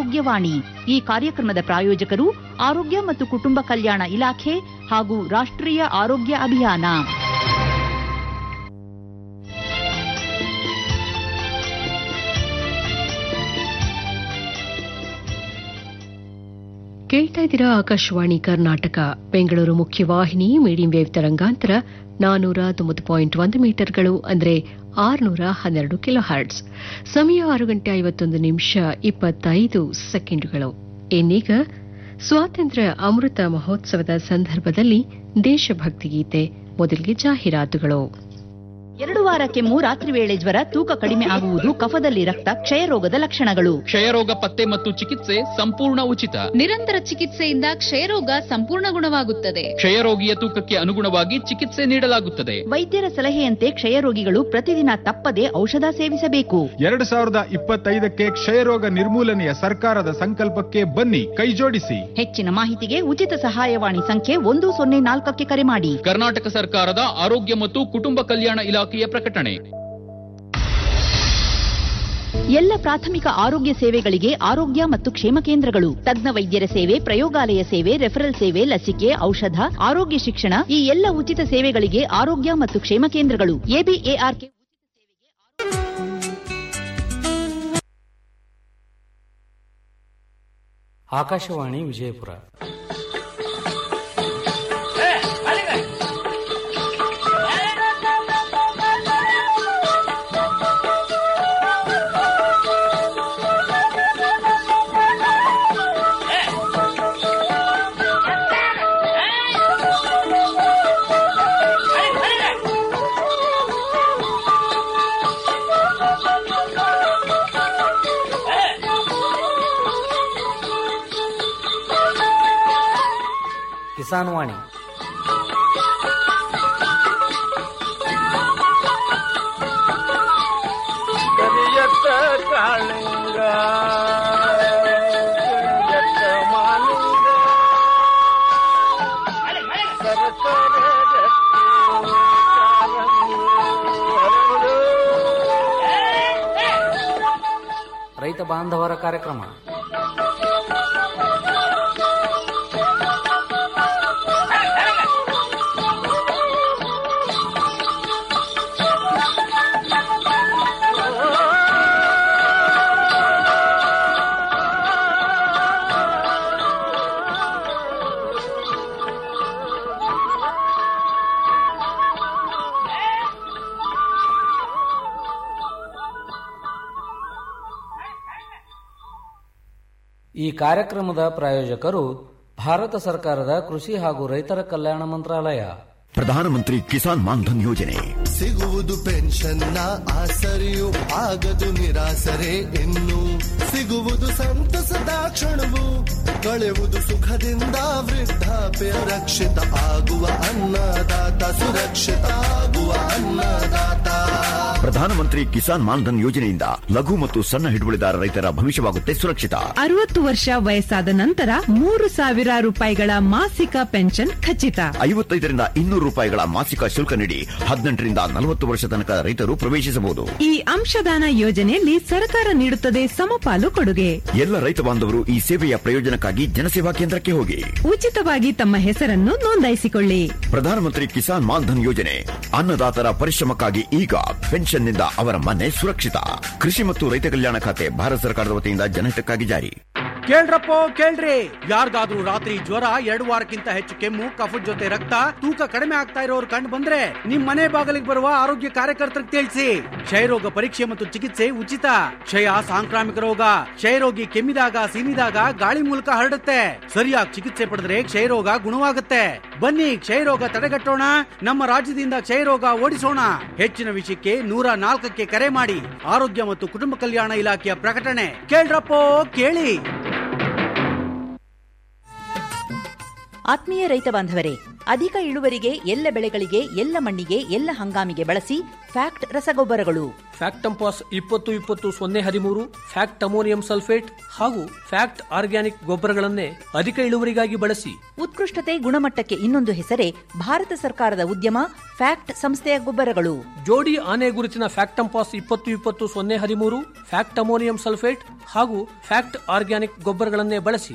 ಆರೋಗ್ಯವಾಣಿ ಈ ಕಾರ್ಯಕ್ರಮದ ಪ್ರಾಯೋಜಕರು ಆರೋಗ್ಯ ಮತ್ತು ಕುಟುಂಬ ಕಲ್ಯಾಣ ಇಲಾಖೆ ಹಾಗೂ ರಾಷ್ಟ್ರೀಯ ಆರೋಗ್ಯ ಅಭಿಯಾನ ಕೇಳ್ತಾ ಇದ್ದೀರಾ ಆಕಾಶವಾಣಿ ಕರ್ನಾಟಕ ಬೆಂಗಳೂರು ಮುಖ್ಯವಾಹಿನಿ ಮೀಡಿಯಂ ವೇವ್ ತರಂಗಾಂತರ ನಾನೂರ ತೊಂಬತ್ತು ಪಾಯಿಂಟ್ ಒಂದು ಮೀಟರ್ಗಳು ಅಂದರೆ ಆರುನೂರ ಹನ್ನೆರಡು ಕಿಲೋ ಹರ್ಟ್ಸ್ ಸಮಯ ಆರು ಗಂಟೆ ಐವತ್ತೊಂದು ನಿಮಿಷ ಇಪ್ಪತ್ತೈದು ಸೆಕೆಂಡುಗಳು ಇನ್ನೀಗ ಸ್ವಾತಂತ್ರ್ಯ ಅಮೃತ ಮಹೋತ್ಸವದ ಸಂದರ್ಭದಲ್ಲಿ ದೇಶಭಕ್ತಿ ಗೀತೆ ಮೊದಲಿಗೆ ಜಾಹೀರಾತುಗಳು ಎರಡು ವಾರ ಕೆಮ್ಮು ರಾತ್ರಿ ವೇಳೆ ಜ್ವರ ತೂಕ ಕಡಿಮೆ ಆಗುವುದು ಕಫದಲ್ಲಿ ರಕ್ತ ಕ್ಷಯರೋಗದ ಲಕ್ಷಣಗಳು ಕ್ಷಯರೋಗ ಪತ್ತೆ ಮತ್ತು ಚಿಕಿತ್ಸೆ ಸಂಪೂರ್ಣ ಉಚಿತ ನಿರಂತರ ಚಿಕಿತ್ಸೆಯಿಂದ ಕ್ಷಯರೋಗ ಸಂಪೂರ್ಣ ಗುಣವಾಗುತ್ತದೆ ಕ್ಷಯರೋಗಿಯ ತೂಕಕ್ಕೆ ಅನುಗುಣವಾಗಿ ಚಿಕಿತ್ಸೆ ನೀಡಲಾಗುತ್ತದೆ ವೈದ್ಯರ ಸಲಹೆಯಂತೆ ಕ್ಷಯರೋಗಿಗಳು ಪ್ರತಿದಿನ ತಪ್ಪದೆ ಔಷಧ ಸೇವಿಸಬೇಕು ಎರಡು ಸಾವಿರದ ಇಪ್ಪತ್ತೈದಕ್ಕೆ ಕ್ಷಯರೋಗ ನಿರ್ಮೂಲನೆಯ ಸರ್ಕಾರದ ಸಂಕಲ್ಪಕ್ಕೆ ಬನ್ನಿ ಕೈಜೋಡಿಸಿ ಹೆಚ್ಚಿನ ಮಾಹಿತಿಗೆ ಉಚಿತ ಸಹಾಯವಾಣಿ ಸಂಖ್ಯೆ ಒಂದು ಸೊನ್ನೆ ನಾಲ್ಕಕ್ಕೆ ಕರೆ ಮಾಡಿ ಕರ್ನಾಟಕ ಸರ್ಕಾರದ ಆರೋಗ್ಯ ಮತ್ತು ಕುಟುಂಬ ಕಲ್ಯಾಣ ಇಲಾಖೆಯ ಪ್ರಕಟಣೆ ಎಲ್ಲ ಪ್ರಾಥಮಿಕ ಆರೋಗ್ಯ ಸೇವೆಗಳಿಗೆ ಆರೋಗ್ಯ ಮತ್ತು ಕ್ಷೇಮ ಕೇಂದ್ರಗಳು ತಜ್ಞ ವೈದ್ಯರ ಸೇವೆ ಪ್ರಯೋಗಾಲಯ ಸೇವೆ ರೆಫರಲ್ ಸೇವೆ ಲಸಿಕೆ ಔಷಧ ಆರೋಗ್ಯ ಶಿಕ್ಷಣ ಈ ಎಲ್ಲ ಉಚಿತ ಸೇವೆಗಳಿಗೆ ಆರೋಗ್ಯ ಮತ್ತು ಕ್ಷೇಮ ಕೇಂದ್ರಗಳು ಎಬಿಎಆರ್ಕೆ ಆಕಾಶವಾಣಿ ವಿಜಯಪುರ ಕಿಸಾನ್ ವಾಣಿ ಕರಿಯತ್ತ ಕಾಳಿಂಗ ಕರಿಯತ್ತ ಮಾಲಿಂಗ ಸರಸರ ರಕ್ತಿ ಕಾಲಂಗು ಹರಳು. ರೈತ ಬಾಂಧವರ ಕಾರ್ಯಕ್ರಮ ಈ ಕಾರ್ಯಕ್ರಮದ ಪ್ರಾಯೋಜಕರು ಭಾರತ ಸರ್ಕಾರದ ಕೃಷಿ ಹಾಗೂ ರೈತರ ಕಲ್ಯಾಣ ಮಂತ್ರಾಲಯ ಪ್ರಧಾನಮಂತ್ರಿ ಕಿಸಾನ್ ಮಾನ್ಧನ್ ಯೋಜನೆ ಸಿಗುವುದು ಪೆನ್ಷನ್ನ ಆಸರೆಯು ಆಗದು ನಿರಾಸರೆ ಇನ್ನು ಸಿಗುವುದು ಸಂತಸದ ಕ್ಷಣವು ಕಳೆವುದು ಸುಖದಿಂದ ವೃದ್ಧಾಪ್ಯ ರಕ್ಷಿತ ಆಗುವ ಅನ್ನದಾತ ಸುರಕ್ಷಿತ ಆಗುವ ಅನ್ನದಾತ ಪ್ರಧಾನಮಂತ್ರಿ ಕಿಸಾನ್ ಮಾನ್ಧನ್ ಯೋಜನೆಯಿಂದ ಲಘು ಮತ್ತು ಸಣ್ಣ ಹಿಡುವಳಿದಾರ ರೈತರ ಭವಿಷ್ಯವಾಗುತ್ತೆ ಸುರಕ್ಷಿತ ಅರವತ್ತು ವರ್ಷ ವಯಸ್ಸಾದ ನಂತರ ಮೂರು ಸಾವಿರ ರೂಪಾಯಿಗಳ ಮಾಸಿಕ ಪೆನ್ಷನ್ ಖಚಿತ ಐವತ್ತೈದರಿಂದ ಇನ್ನೂರು ರೂಪಾಯಿಗಳ ಮಾಸಿಕ ಶುಲ್ಕ ನೀಡಿ ಹದಿನೆಂಟರಿಂದ ನಲವತ್ತು ವರ್ಷ ತನಕ ರೈತರು ಪ್ರವೇಶಿಸಬಹುದು ಈ ಅಂಶದಾನ ಯೋಜನೆಯಲ್ಲಿ ಸರ್ಕಾರ ನೀಡುತ್ತದೆ ಸಮಪಾಲು ಕೊಡುಗೆ ಎಲ್ಲ ರೈತ ಬಾಂಧವರು ಈ ಸೇವೆಯ ಪ್ರಯೋಜನಕ್ಕಾಗಿ ಜನಸೇವಾ ಕೇಂದ್ರಕ್ಕೆ ಹೋಗಿ ಉಚಿತವಾಗಿ ತಮ್ಮ ಹೆಸರನ್ನು ನೋಂದಾಯಿಸಿಕೊಳ್ಳಿ ಪ್ರಧಾನಮಂತ್ರಿ ಕಿಸಾನ್ ಮಾನ್ಧನ್ ಯೋಜನೆ ಅನ್ನದಾತರ ಪರಿಶ್ರಮಕ್ಕಾಗಿ ಈಗ ಪೆನ್ಷನ್ನಿಂದ ಅವರ ಮನೆ ಸುರಕ್ಷಿತ ಕೃಷಿ ಮತ್ತು ರೈತ ಕಲ್ಯಾಣ ಖಾತೆ ಭಾರತ ಸರ್ಕಾರದ ವತಿಯಿಂದ ಜನಹಿತಕ್ಕಾಗಿ ಜಾರಿ ಕೇಳ್ರಪ್ಪೋ ಕೇಳ್ರಿ ಯಾರಿಗಾದ್ರೂ ರಾತ್ರಿ ಜ್ವರ ಎರಡು ವಾರಕ್ಕಿಂತ ಹೆಚ್ಚು ಕೆಮ್ಮು ಕಫದ ಜೊತೆ ರಕ್ತ ತೂಕ ಕಡಿಮೆ ಆಗ್ತಾ ಇರೋರು ಕಂಡು ಬಂದ್ರೆ ನಿಮ್ ಮನೆ ಬಾಗಿಲಿಗೆ ಬರುವ ಆರೋಗ್ಯ ಕಾರ್ಯಕರ್ತರಿಗೆ ತಿಳಿಸಿ ಕ್ಷಯರೋಗ ಪರೀಕ್ಷೆ ಮತ್ತು ಚಿಕಿತ್ಸೆ ಉಚಿತ ಕ್ಷಯ ಸಾಂಕ್ರಾಮಿಕ ರೋಗ ಕ್ಷಯರೋಗಿ ಕೆಮ್ಮಿದಾಗ ಸೀನಿದಾಗ ಗಾಳಿ ಮೂಲಕ ಹರಡುತ್ತೆ ಸರಿಯಾಗಿ ಚಿಕಿತ್ಸೆ ಪಡೆದ್ರೆ ಕ್ಷಯರೋಗ ಗುಣವಾಗುತ್ತೆ ಬನ್ನಿ ಕ್ಷಯರೋಗ ತಡೆಗಟ್ಟೋಣ ನಮ್ಮ ರಾಜ್ಯದಿಂದ ಕ್ಷಯರೋಗ ಓಡಿಸೋಣ ಹೆಚ್ಚಿನ ವಿಷಯಕ್ಕೆ ನೂರ ನಾಲ್ಕಕ್ಕೆ ಕರೆ ಮಾಡಿ ಆರೋಗ್ಯ ಮತ್ತು ಕುಟುಂಬ ಕಲ್ಯಾಣ ಇಲಾಖೆಯ ಪ್ರಕಟಣೆ ಕೇಳ್ರಪ್ಪೋ ಕೇಳಿ ಆತ್ಮೀಯ ರೈತ ಬಾಂಧವರೇ ಅಧಿಕ ಇಳುವರಿಗೆ ಎಲ್ಲ ಬೆಳೆಗಳಿಗೆ ಎಲ್ಲ ಮಣ್ಣಿಗೆ ಎಲ್ಲ ಹಂಗಾಮಿಗೆ ಬಳಸಿ ಫ್ಯಾಕ್ಟ್ ರಸಗೊಬ್ಬರಗಳು ಫ್ಯಾಕ್ಟಂಪಾಸ್ ಇಪ್ಪತ್ತು ಇಪ್ಪತ್ತು ಸೊನ್ನೆ ಹದಿಮೂರು ಫ್ಯಾಕ್ಟ್ ಅಮೋನಿಯಂ ಸಲ್ಫೇಟ್ ಹಾಗೂ ಫ್ಯಾಕ್ಟ್ ಆರ್ಗ್ಯಾನಿಕ್ ಗೊಬ್ಬರಗಳನ್ನೇ ಅಧಿಕ ಇಳುವರಿಗಾಗಿ ಬಳಸಿ ಉತ್ಕೃಷ್ಟತೆ ಗುಣಮಟ್ಟಕ್ಕೆ ಇನ್ನೊಂದು ಹೆಸರೇ ಭಾರತ ಸರ್ಕಾರದ ಉದ್ಯಮ ಫ್ಯಾಕ್ಟ್ ಸಂಸ್ಥೆಯ ಗೊಬ್ಬರಗಳು ಜೋಡಿ ಆನೆ ಗುರುತಿನ ಫ್ಯಾಕ್ಟಂಪಾಸ್ ಇಪ್ಪತ್ತು ಇಪ್ಪತ್ತು ಸೊನ್ನೆ ಹದಿಮೂರು ಫ್ಯಾಕ್ಟ್ ಅಮೋನಿಯಂ ಸಲ್ಫೇಟ್ ಹಾಗೂ ಫ್ಯಾಕ್ಟ್ ಆರ್ಗ್ಯಾನಿಕ್ ಗೊಬ್ಬರಗಳನ್ನೇ ಬಳಸಿ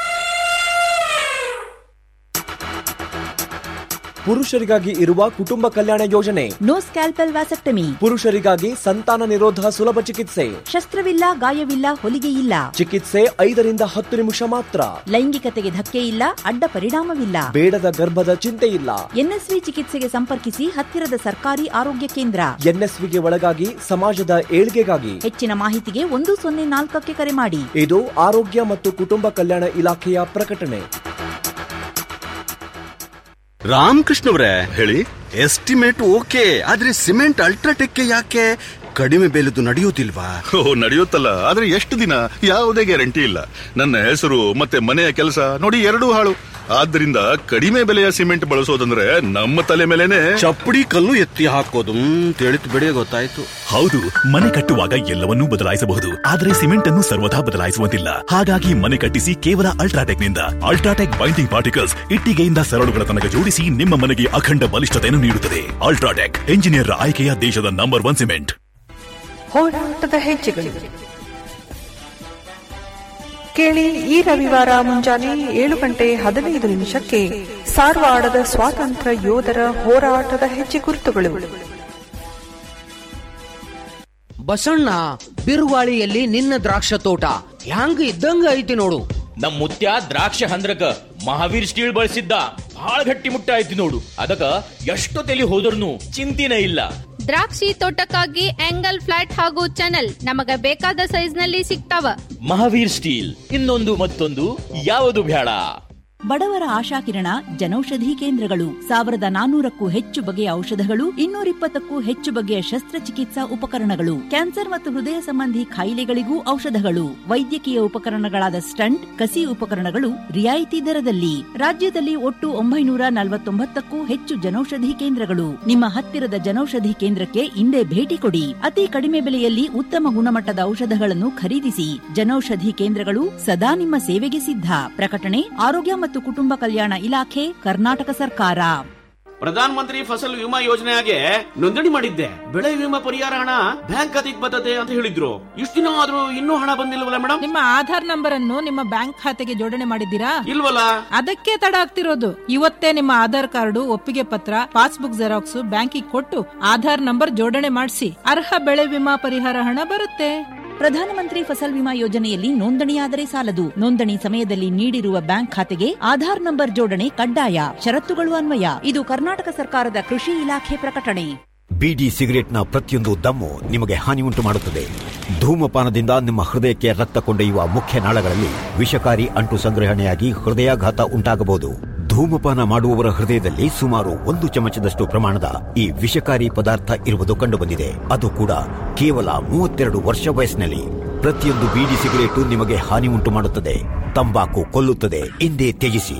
ಪುರುಷರಿಗಾಗಿ ಇರುವ ಕುಟುಂಬ ಕಲ್ಯಾಣ ಯೋಜನೆ ನೋ ಸ್ಕ್ಯಾಲ್ಪೆಲ್ ವ್ಯಾಸೆಕ್ಟಮಿ ಪುರುಷರಿಗಾಗಿ ಸಂತಾನ ನಿರೋಧ ಸುಲಭ ಚಿಕಿತ್ಸೆ ಶಸ್ತ್ರವಿಲ್ಲ ಗಾಯವಿಲ್ಲ ಹೊಲಿಗೆ ಇಲ್ಲ ಚಿಕಿತ್ಸೆ ಐದರಿಂದ ಹತ್ತು ನಿಮಿಷ ಮಾತ್ರ ಲೈಂಗಿಕತೆಗೆ ಧಕ್ಕೆ ಇಲ್ಲ ಅಡ್ಡ ಪರಿಣಾಮವಿಲ್ಲ ಬೇಡದ ಗರ್ಭದ ಚಿಂತೆ ಇಲ್ಲ ಎನ್ಎಸ್ವಿ ಚಿಕಿತ್ಸೆಗೆ ಸಂಪರ್ಕಿಸಿ ಹತ್ತಿರದ ಸರ್ಕಾರಿ ಆರೋಗ್ಯ ಕೇಂದ್ರ ಎನ್ಎಸ್ವಿಗೆ ಒಳಗಾಗಿ ಸಮಾಜದ ಏಳ್ಗೆಗಾಗಿ ಹೆಚ್ಚಿನ ಮಾಹಿತಿಗೆ ಒಂದು ಸೊನ್ನೆ ನಾಲ್ಕಕ್ಕೆ ಕರೆ ಮಾಡಿ ಇದು ಆರೋಗ್ಯ ಮತ್ತು ಕುಟುಂಬ ಕಲ್ಯಾಣ ಇಲಾಖೆಯ ಪ್ರಕಟಣೆ ರಾಮಕೃಷ್ಣವ್ರೆ ಹೇಳಿ ಎಸ್ಟಿಮೇಟ್ ಓಕೆ ಆದ್ರೆ ಸಿಮೆಂಟ್ ಅಲ್ಟ್ರಾಟೆಕ್ ಯಾಕೆ ಕಡಿಮೆ ಬೆಲೆದು ನಡೆಯುವುದಿಲ್ವಾ ಓ ನಡೆಯುತ್ತಲ್ಲ ಆದ್ರೆ ಎಷ್ಟು ದಿನ ಯಾವುದೇ ಗ್ಯಾರಂಟಿ ಇಲ್ಲ ನನ್ನ ಹೆಸರು ಮತ್ತೆ ಮನೆಯ ಕೆಲಸ ನೋಡಿ ಎರಡೂ ಹಾಳು ಆದ್ದರಿಂದ ಕಡಿಮೆ ಬೆಲೆಯ ಸಿಮೆಂಟ್ ಬಳಸೋದಂದ್ರೆ ನಮ್ಮ ತಲೆ ಮೇಲೆನೆ ಚಪ್ಪಡಿ ಕಲ್ಲು ಎತ್ತಿ ಹಾಕೋದು ತಿಳಿತು ಬಿಡಿ ಗೊತ್ತಾಯ್ತು ಹೌದು ಮನೆ ಕಟ್ಟುವಾಗ ಎಲ್ಲವನ್ನೂ ಬದಲಾಯಿಸಬಹುದು ಆದರೆ ಸಿಮೆಂಟ್ ಅನ್ನು ಸರ್ವದಾ ಬದಲಾಯಿಸುವಂತಿಲ್ಲ ಹಾಗಾಗಿ ಮನೆ ಕಟ್ಟಿಸಿ ಕೇವಲ ಅಲ್ಟ್ರಾಟೆಕ್ ನಿಂದ ಅಲ್ಟ್ರಾಟೆಕ್ ಬೈಂಡಿಂಗ್ ಪಾರ್ಟಿಕಲ್ಸ್ ಇಟ್ಟಿಗೆಯಿಂದ ಸರಳುಗಳ ತನಕ ಜೋಡಿಸಿ ನಿಮ್ಮ ಮನೆಗೆ ಅಖಂಡ ಬಲಿಷ್ಠತೆಯನ್ನು ನೀಡುತ್ತದೆ ಅಲ್ಟ್ರಾಟೆಕ್ ಎಂಜಿನಿಯರ್ ಆಯ್ಕೆಯ ದೇಶದ ನಂಬರ್ ಒನ್ ಸಿಮೆಂಟ್ ಹೋರಾಟದ ಹೆಜ್ಜೆಗಳು ಕೇಳಿ ಈ ರವಿವಾರ ಮುಂಜಾನೆ ಏಳು ಗಂಟೆ ಹದಿನೈದು ನಿಮಿಷಕ್ಕೆ ಸಾರವಾಡದ ಸ್ವಾತಂತ್ರ್ಯ ಯೋಧರ ಹೋರಾಟದ ಹೆಜ್ಜೆ ಗುರುತುಗಳು ಬಸಣ್ಣ ಬಿರುಗಾಳಿಯಲ್ಲಿ ನಿನ್ನ ದ್ರಾಕ್ಷ ತೋಟ ಹ್ಯಾಂಗ ಇದ್ದಂಗ ಐತಿ ನೋಡು ನಮ್ ಮುತ್ಯ ದ್ರಾಕ್ಷ ಹಂದ್ರಕ ಮಹಾವೀರ್ ಸ್ಟೀಲ್ ಬಳಸಿದ್ದ ಬಹಳ ಗಟ್ಟಿ ಮುಟ್ಟ ಐತಿ ನೋಡು ಅದಕ್ಕ ಎಷ್ಟು ತಲಿ ಹೋದ್ರೂ ಚಿಂತಿನೇ ಇಲ್ಲ ದ್ರಾಕ್ಷಿ ತೋಟಕ್ಕಾಗಿ ಆಂಗಲ್ ಫ್ಲಾಟ್ ಹಾಗೂ ಚಾನಲ್ ನಮಗ ಬೇಕಾದ ಸೈಜ್ ನಲ್ಲಿ ಸಿಗ್ತಾವ ಮಹಾವೀರ್ ಸ್ಟೀಲ್ ಇನ್ನೊಂದು ಮತ್ತೊಂದು ಯಾವುದು ಬೇಡ ಬಡವರ ಆಶಾಕಿರಣ ಜನೌಷಧಿ ಕೇಂದ್ರಗಳು ಸಾವಿರದ ನಾನೂರಕ್ಕೂ ಹೆಚ್ಚು ಬಗೆಯ ಔಷಧಗಳು ಇನ್ನೂರಿಪ್ಪತ್ತಕ್ಕೂ ಹೆಚ್ಚು ಬಗೆಯ ಶಸ್ತ್ರಚಿಕಿತ್ಸಾ ಉಪಕರಣಗಳು ಕ್ಯಾನ್ಸರ್ ಮತ್ತು ಹೃದಯ ಸಂಬಂಧಿ ಕಾಯಿಲೆಗಳಿಗೂ ಔಷಧಗಳು ವೈದ್ಯಕೀಯ ಉಪಕರಣಗಳಾದ ಸ್ಟಂಟ್ ಕಸಿ ಉಪಕರಣಗಳು ರಿಯಾಯಿತಿ ದರದಲ್ಲಿ ರಾಜ್ಯದಲ್ಲಿ ಒಟ್ಟು ಒಂಬೈನೂರ ನಲವತ್ತೊಂಬತ್ತಕ್ಕೂ ಹೆಚ್ಚು ಜನೌಷಧಿ ಕೇಂದ್ರಗಳು ನಿಮ್ಮ ಹತ್ತಿರದ ಜನೌಷಧಿ ಕೇಂದ್ರಕ್ಕೆ ಇಂದೇ ಭೇಟಿ ಕೊಡಿ ಅತಿ ಕಡಿಮೆ ಬೆಲೆಯಲ್ಲಿ ಉತ್ತಮ ಗುಣಮಟ್ಟದ ಔಷಧಗಳನ್ನು ಖರೀದಿಸಿ ಜನೌಷಧಿ ಕೇಂದ್ರಗಳು ಸದಾ ನಿಮ್ಮ ಸೇವೆಗೆ ಸಿದ್ಧ ಪ್ರಕಟಣೆ ಆರೋಗ್ಯ ಮತ್ತು ಕುಟುಂಬ ಕಲ್ಯಾಣ ಇಲಾಖೆ ಕರ್ನಾಟಕ ಸರ್ಕಾರ ಪ್ರಧಾನ ಮಂತ್ರಿ ಫಸಲ್ ವಿಮಾ ಯೋಜನೆಗೆ ನೋಂದಣಿ ಮಾಡಿದ್ದೆ ಬೆಳೆ ವಿಮಾ ಪರಿಹಾರ ಹಣ ಬ್ಯಾಂಕ್ ಖಾತೆಗೆ ಬರ್ತದೆ ಅಂತ ಹೇಳಿದ್ರು ಇಷ್ಟು ದಿನ ಆದ್ರೂ ಇನ್ನೂ ಹಣ ಬಂದಿಲ್ವಲ್ಲ ಮೇಡಮ್ ನಿಮ್ಮ ಆಧಾರ್ ನಂಬರ್ ಅನ್ನು ನಿಮ್ಮ ಬ್ಯಾಂಕ್ ಖಾತೆಗೆ ಜೋಡಣೆ ಮಾಡಿದ್ದೀರಾ ಇಲ್ವಲ್ಲ ಅದಕ್ಕೆ ತಡ ಆಗ್ತಿರೋದು ಇವತ್ತೇ ನಿಮ್ಮ ಆಧಾರ್ ಕಾರ್ಡು ಒಪ್ಪಿಗೆ ಪತ್ರ ಪಾಸ್ಬುಕ್ ಜೆರಾಕ್ಸ್ ಬ್ಯಾಂಕಿಗೆ ಕೊಟ್ಟು ಆಧಾರ್ ನಂಬರ್ ಜೋಡಣೆ ಮಾಡಿಸಿ ಅರ್ಹ ಬೆಳೆ ವಿಮಾ ಪರಿಹಾರ ಹಣ ಬರುತ್ತೆ ಪ್ರಧಾನಮಂತ್ರಿ ಫಸಲ್ ವಿಮಾ ಯೋಜನೆಯಲ್ಲಿ ನೋಂದಣಿಯಾದರೆ ಸಾಲದು ನೋಂದಣಿ ಸಮಯದಲ್ಲಿ ನೀಡಿರುವ ಬ್ಯಾಂಕ್ ಖಾತೆಗೆ ಆಧಾರ್ ನಂಬರ್ ಜೋಡಣೆ ಕಡ್ಡಾಯ ಷರತ್ತುಗಳು ಅನ್ವಯ ಇದು ಕರ್ನಾಟಕ ಸರ್ಕಾರದ ಕೃಷಿ ಇಲಾಖೆ ಪ್ರಕಟಣೆ ಬಿಡಿ ಸಿಗರೆಟ್ನ ಪ್ರತಿಯೊಂದು ದಮ್ಮು ನಿಮಗೆ ಹಾನಿ ಉಂಟು ಮಾಡುತ್ತದೆ ಧೂಮಪಾನದಿಂದ ನಿಮ್ಮ ಹೃದಯಕ್ಕೆ ರಕ್ತ ಕೊಂಡೊಯ್ಯುವ ಮುಖ್ಯ ನಾಳಗಳಲ್ಲಿ ವಿಷಕಾರಿ ಅಂಟು ಸಂಗ್ರಹಣೆಯಾಗಿ ಹೃದಯಾಘಾತ ಉಂಟಾಗಬಹುದು ಧೂಮಪಾನ ಮಾಡುವವರ ಹೃದಯದಲ್ಲಿ ಸುಮಾರು ಒಂದು ಚಮಚದಷ್ಟು ಪ್ರಮಾಣದ ಈ ವಿಷಕಾರಿ ಪದಾರ್ಥ ಇರುವುದು ಕಂಡುಬಂದಿದೆ ಅದು ಕೂಡ ಕೇವಲ ಮೂವತ್ತೆರಡು ವರ್ಷ ವಯಸ್ಸಿನಲ್ಲಿ ಪ್ರತಿಯೊಂದು ಬೀಡಿ ಸಿಗರೇಟು ನಿಮಗೆ ಹಾನಿ ಉಂಟು ಮಾಡುತ್ತದೆ ತಂಬಾಕು ಕೊಲ್ಲುತ್ತದೆ ಎಂದೇ ತ್ಯಜಿಸಿ